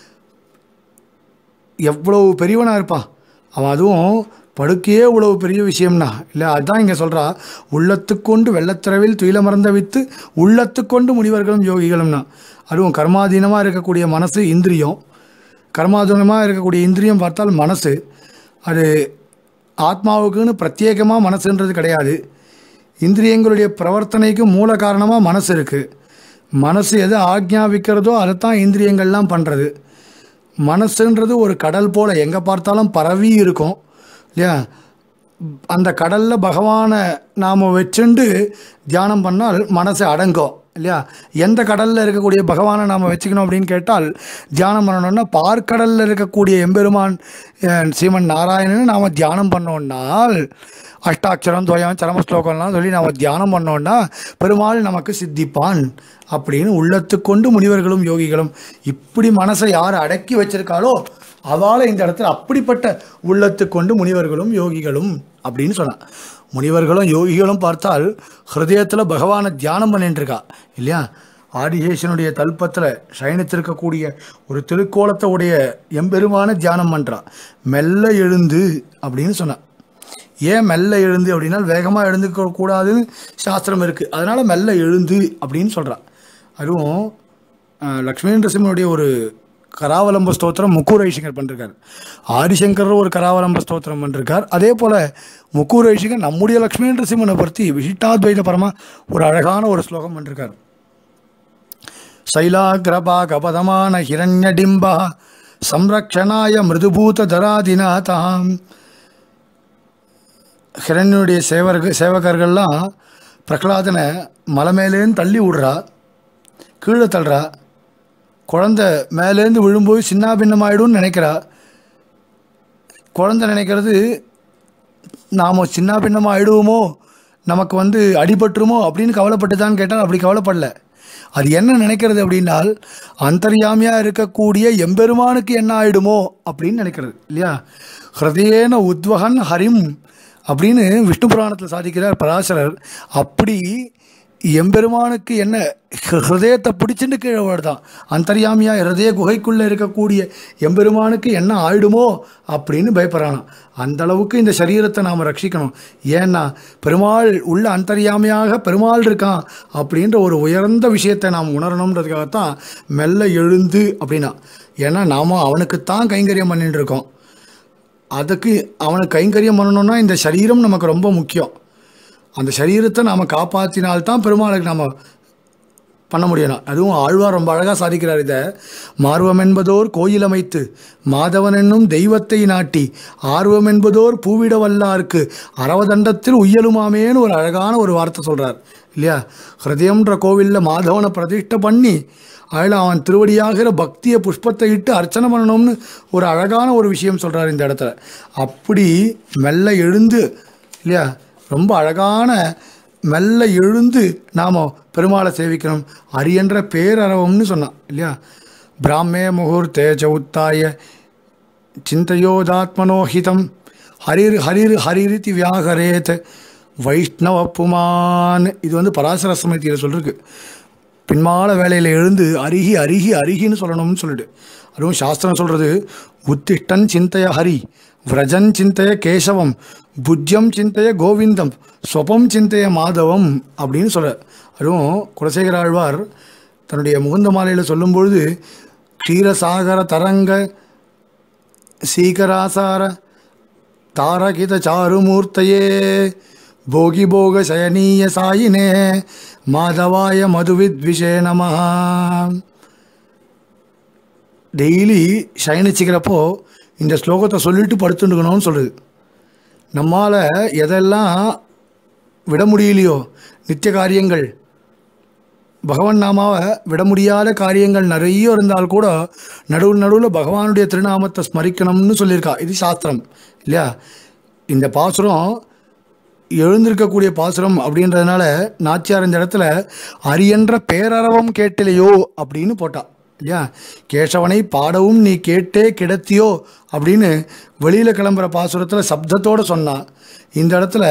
எவ்வளோ பெரியவனாக இருப்பான் அவன் அதுவும் படுக்கையே இவ்வளவு பெரிய விஷயம்னா இல்லை அதுதான் இங்கே சொல்கிறா உள்ளத்துக்கொண்டு வெள்ளத்திரவில் துயிலமர்ந்த வித்து உள்ளத்துக்கொண்டு முனிவர்களும் யோகிகளும்னா அதுவும் கர்மாதீனமாக இருக்கக்கூடிய மனசு இந்திரியம் கர்மாதீனமாக இருக்கக்கூடிய இந்திரியம் பார்த்தால் மனசு அது ஆத்மாவுக்குன்னு பிரத்யேகமாக மனசுன்றது கிடையாது இந்திரியங்களுடைய பிரவர்த்தனைக்கு மூல காரணமாக மனசு இருக்குது மனசு எதை ஆக்ஞாபிக்கிறதோ அதைத்தான் இந்திரியங்கள்லாம் பண்ணுறது மனசுன்றது ஒரு கடல் போல் எங்கே பார்த்தாலும் பரவி இருக்கும் இல்லையா அந்த கடலில் பகவானை நாம் வச்சுண்டு தியானம் பண்ணால் மனசு அடங்கும் இல்லையா எந்த கடலில் இருக்கக்கூடிய பகவானை நாம் வச்சுக்கணும் அப்படின்னு கேட்டால் தியானம் பண்ணணும்னா பார்க்கடலில் இருக்கக்கூடிய எம்பெருமான் அஹ், ஸ்ரீமன் நாராயணனை நாம் தியானம் பண்ணோம்னால் அஷ்டாட்சரம் துவயம் சரமஸ்லோகம்லாம் சொல்லி நாம் தியானம் பண்ணோம்னா பெருமாள் நமக்கு சித்திப்பான் அப்படின்னு உள்ளத்துக்கொண்டு முனிவர்களும் யோகிகளும் இப்படி மனசை யார் அடக்கி வச்சிருக்காளோ அவளை இந்த இடத்துல அப்படிப்பட்ட உள்ளத்துக்கொண்டு முனிவர்களும் யோகிகளும் அப்படின்னு சொன்னான் முனிவர்களும் யோகிகளும் பார்த்தால் ஹிருதயத்தில் பகவானை தியானம் பண்ணிட்டு இருக்கா இல்லையா ஆதிசேஷனுடைய தல்பத்தில் சயனித்திருக்கக்கூடிய ஒரு திருக்கோலத்தை உடைய எம்பெருமான தியானம் பண்ணுறா மெல்ல எழுந்து அப்படின்னு சொன்னான் ஏன் மெல்ல எழுந்து அப்படின்னா வேகமாக எழுந்துக்க கூடாதுன்னு சாஸ்திரம் இருக்குது அதனால் மெல்ல எழுந்து அப்படின்னு சொல்கிறான் அதுவும் அஹ், லக்ஷ்மி நரசிம்மனுடைய ஒரு கராவலம்ப ஸ்தோத்திரம் முக்கூர் ஐசிங்கர் பண்ணிருக்கார் ஆதிசங்கர் ஒரு கராவலம்ப ஸ்தோத்திரம் பண்ணிருக்கார் அதே போல் முக்கூர் ஐசிங்கர் நம்முடைய லக்ஷ்மி நரசிம்மனை பற்றி விசிஷ்டாத்வைத பரமா ஒரு அழகான ஒரு ஸ்லோகம் பண்ணிருக்கார் शैलाग्रभागपदमान हिरण्यडिम्बः संरक्षणाय மிருதுபூதராதிநாதாம் ஹிரண்யனுடைய சேவர்கள் சேவகர்கள்லாம் பிரகலாதனை மலை மேலேருந்து தள்ளி விடுறா கீழே தள்ளுறா குழந்தை மேலேருந்து விழும்போது சின்ன பின்னமாயிடும்னு நினைக்கிறா குழந்தை நினைக்கிறது நாம் சின்ன பின்னமாக ஆயிடுவோமோ நமக்கு வந்து அடிபட்டுருமோ அப்படின்னு கவலைப்பட்டுதான்னு கேட்டால் அப்படி கவலைப்படல அது என்ன நினைக்கிறது அப்படின்னால் அந்தர்யாமியாக இருக்கக்கூடிய எம்பெருமானுக்கு என்ன ஆயிடுமோ அப்படின்னு நினைக்கிறது இல்லையா ஹிருதயேன உத்வகன் ஹரிம் அப்படின்னு விஷ்ணு புராணத்தில் சாதிக்கிறார் பராசரர் அப்படி எம்பெருமானுக்கு என்ன ஹி- ஹிருதயத்தை பிடிச்சிட்டு கீழே விழுதான் அந்தர்யாமியா ஹிருதய குகைக்குள்ளே இருக்கக்கூடிய எம்பெருமானுக்கு என்ன ஆயிடுமோ அப்படின்னு பயப்படுறானாம் அந்த அளவுக்கு இந்த சரீரத்தை நாம் ரட்சிக்கணும் ஏன்னா பெருமாள் உள்ள அந்தர்யாமியாக பெருமாள் இருக்கான் அப்படின்ற ஒரு உயர்ந்த விஷயத்தை நாம் உணரணுன்றதுக்காகத்தான் மெல்ல எழுந்து அப்படின்னா ஏன்னா நாம் அவனுக்குத்தான் கைங்கரியம் பண்ணிட்டு இருக்கோம் அதுக்கு அவனுக்கு கைங்கரியம் பண்ணணும்னா இந்த சரீரம் நமக்கு ரொம்ப முக்கியம் அந்த சரீரத்தை நாம் காப்பாற்றினால்தான் பெருமாளுக்கு நாம் பண்ண முடியணும் அதுவும் ஆழ்வார் ரொம்ப அழகாக சாதிக்கிறார் இதை மார்வம் என்பதோர் கோயில் அமைத்து மாதவன் என்னும் தெய்வத்தை நாட்டி ஆர்வம் என்பதோர் பூவிட வல்லார்க்கு அரவதண்டத்தில் உய்யலுமாமேன்னு ஒரு அழகான ஒரு வார்த்தை சொல்கிறார் இல்லையா ஹிருதயம்ன்ற கோவிலில் மாதவனை பிரதிஷ்டை பண்ணி அதில் அவன் திருவடியாகிற பக்தியை புஷ்பத்தை இட்டு அர்ச்சனை பண்ணணும்னு ஒரு அழகான ஒரு விஷயம் சொல்கிறார் இந்த இடத்துல அப்படி மெல்ல எழுந்து இல்லையா ரொம்ப அழகான மெல்ல எழுந்து நாம் பெருமாளை சேவிக்கணும் அரியன்ற பேரறவம்னு சொன்னான் இல்லையா பிராமே முகூர்த்தே சௌத்தாய சிந்தையோதாத்மனோஹிதம் ஹரிர் ஹரிர் ஹரிரிதி வியாகரேத் வைஷ்ணவ புமான் இது வந்து பராசர சமயத்தில் சொல்லிருக்கு பின்மால வேலையில் எழுந்து அருகி அருகி அருகின்னு சொல்லணும்னு சொல்லிட்டு அதுவும் சாஸ்திரம் சொல்கிறது உத்திஷ்டன் சிந்தைய ஹரி விரஜன் சிந்தைய கேசவம் புஜ்யம் சிந்தைய கோவிந்தம் ஸ்வபம் சிந்தைய மாதவம் அப்படின்னு சொல்ற அதுவும் குலசேகர ஆழ்வார் தன்னுடைய முகுந்த மாலையில் சொல்லும்பொழுது க்ஷீரசாகர தரங்க சீகராசார தாரகித சாருமூர்த்தயே போகி போக சயனீய சாயினே மாதவாய மதுவித்விஷே நம டெய்லி சயனிச்சுக்கிறப்போ இந்த ஸ்லோகத்தை சொல்லிட்டு படுத்துட்டுக்கணும்னு சொல்லுது நம்மால் எதெல்லாம் விட முடியலையோ நித்திய காரியங்கள் பகவான் நாமாவை விட முடியாத காரியங்கள் நிறைய இருந்தால் கூட நடுவில் நடுவில் பகவானுடைய திருநாமத்தை ஸ்மரிக்கணும்னு சொல்லியிருக்கா இது சாஸ்திரம் இல்லையா இந்த பாசுரம் எழுந்திருக்கக்கூடிய பாசுரம் அப்படின்றதுனால நாச்சியார் இந்த இடத்துல அரியன்ற பேரறவம் கேட்டிலையோ அப்படின்னு போட்டா இல்லையா கேசவனை பாடவும் நீ கேட்டே கிடத்தியோ அப்படின்னு வெளியில் கிளம்புற பாசுரத்தில் சப்தத்தோடு சொன்னா இந்த இடத்துல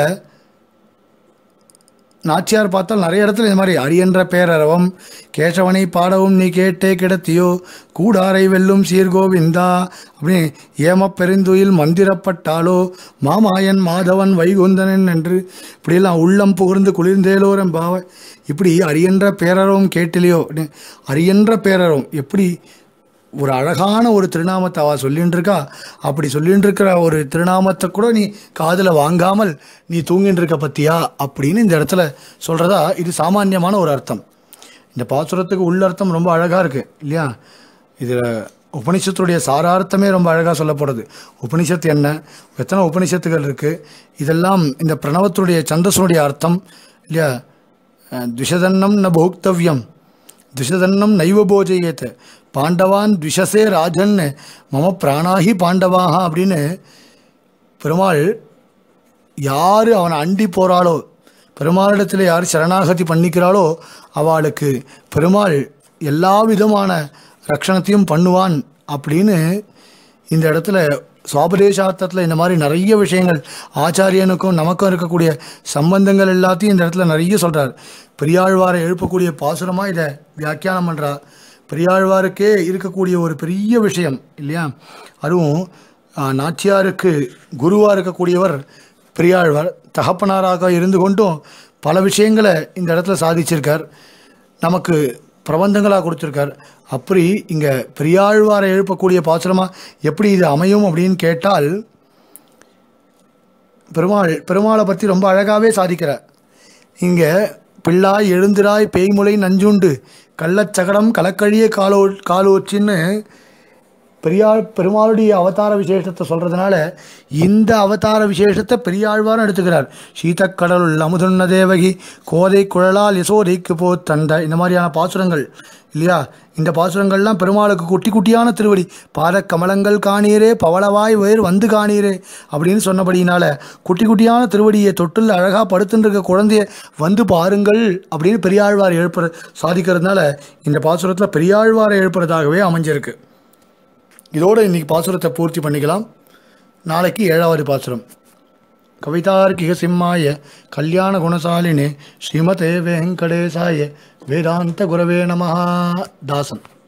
நாச்சியார் பார்த்தால் நிறைய இடத்துல இந்த மாதிரி அரியன்ற பேரறவம் கேசவனை பாடவும் நீ கேட்டே கிடத்தியோ கூடாரை வெல்லும் சீர்கோவிந்தா அப்படின்னு ஏமப் பெருந்துயில் மந்திரப்பட்டாலோ மாமாயன் மாதவன் வைகுந்தனன் என்று இப்படியெல்லாம் உள்ளம் புகழ்ந்து குளிர்ந்தேலோரம் பாவ இப்படி அரியன்ற பேரறவம் கேட்டிலையோ அப்படின்னு அரியன்ற பேரறவம் எப்படி ஒரு அழகான ஒரு திருநாமத்தை அவள் சொல்லின்னு இருக்கா அப்படி சொல்லின்னு இருக்கிற ஒரு திருநாமத்தை கூட நீ காதில் வாங்காமல் நீ தூங்கின்னு இருக்க பத்தியா அப்படின்னு இந்த இடத்துல சொல்கிறதா இது சாமானியமான ஒரு அர்த்தம் இந்த பாசுரத்துக்கு உள்ளர்த்தம் ரொம்ப அழகாக இருக்குது இல்லையா இதில் உபனிஷத்துடைய சாரார்த்தமே ரொம்ப அழகாக சொல்லப்படுது உபனிஷத்து என்ன எத்தனை உபனிஷத்துகள் இருக்குது இதெல்லாம் இந்த பிரணவத்துடைய சந்தஸுடைய அர்த்தம் இல்லையா அஹ், துஷதன்னம் ந போக்தவ்யம் துஷதன்னம் நைவ போஜயேத் பாண்டவான் துஷசே ராஜன் மம பிராணாகி பாண்டவாக அப்படின்னு பெருமாள் யார் அவனை அண்டி போகிறாளோ பெருமாளிடத்தில் யார் சரணாகதி பண்ணிக்கிறாளோ அவளுக்கு பெருமாள் எல்லா விதமான ரக்ஷணத்தையும் பண்ணுவான் அப்படின்னு இந்த இடத்துல சுவாபதேசார்த்தத்தில் இந்த மாதிரி நிறைய விஷயங்கள் ஆச்சாரியனுக்கும் நமக்கும் இருக்கக்கூடிய சம்பந்தங்கள் எல்லாத்தையும் இந்த இடத்துல நிறைய சொல்கிறார் பெரியாழ்வாரை எழுப்பக்கூடிய பாசுரமாக இதை வியாக்கியானம் பண்ணுறா பெரியாழ்வாருக்கே இருக்கக்கூடிய ஒரு பெரிய விஷயம் இல்லையா அதுவும் ஆ, நாச்சியாருக்கு குருவாக இருக்கக்கூடியவர் பெரியாழ்வார் தகப்பனாராக இருந்து கொண்டும் பல விஷயங்களை இந்த இடத்துல சாதிச்சிருக்கார் நமக்கு பிரபந்தங்களாக கொடுத்துருக்கார் அப்படி இங்கே பெரியாழ்வாரை எழுப்பக்கூடிய பாசுரமாக எப்படி இது அமையும் அப்படின்னு கேட்டால் பெருமாள் பெருமாளை பற்றி ரொம்ப அழகாகவே சாதிக்கிறார் இங்கே பிள்ளாய் எழுந்திராய் பேய்முலை நஞ்சுண்டு கள்ளச்சகடம் கலக்கழிய காலோ காலோச்சின்னு பெரியாள் பெருமாளுடைய அவதார விசேஷத்தை சொல்கிறதுனால இந்த அவதார விசேஷத்தை பெரியாழ்வாரும் எடுத்துக்கிறார் சீதக்கடலுள் அமுதுண்ண தேவகி கோதை குழலால் யசோதைக்கு போ தந்த இந்த மாதிரியான பாசுரங்கள் இல்லையா இந்த பாசுரங்கள்லாம் பெருமாளுக்கு குட்டி குட்டியான திருவடி பாத கமலங்கள் காணீரே பவளவாய் வேர் வந்து காணீரே அப்படின்னு சொன்னபடியினால குட்டி குட்டியான திருவடியை தொட்டில் அழகாக படுத்துட்டு இருக்க குழந்தைய வந்து பாருங்கள் அப்படின்னு பெரியாழ்வார் எழுப்புற சாதிக்கிறதுனால இந்த பாசுரத்தில் பெரியாழ்வாரை எழுப்புறதாகவே அமைஞ்சிருக்கு இதோடு இன்னைக்கு பாசுரத்தை பூர்த்தி பண்ணிக்கலாம் நாளைக்கு ஏழாவது பாசுரம் கவிதார்க்கிக சிம்மாய கல்யாண குணசாலினே ஸ்ரீமதே வெங்கடேசாய வேதாந்த குரவே நமஹா தாசன்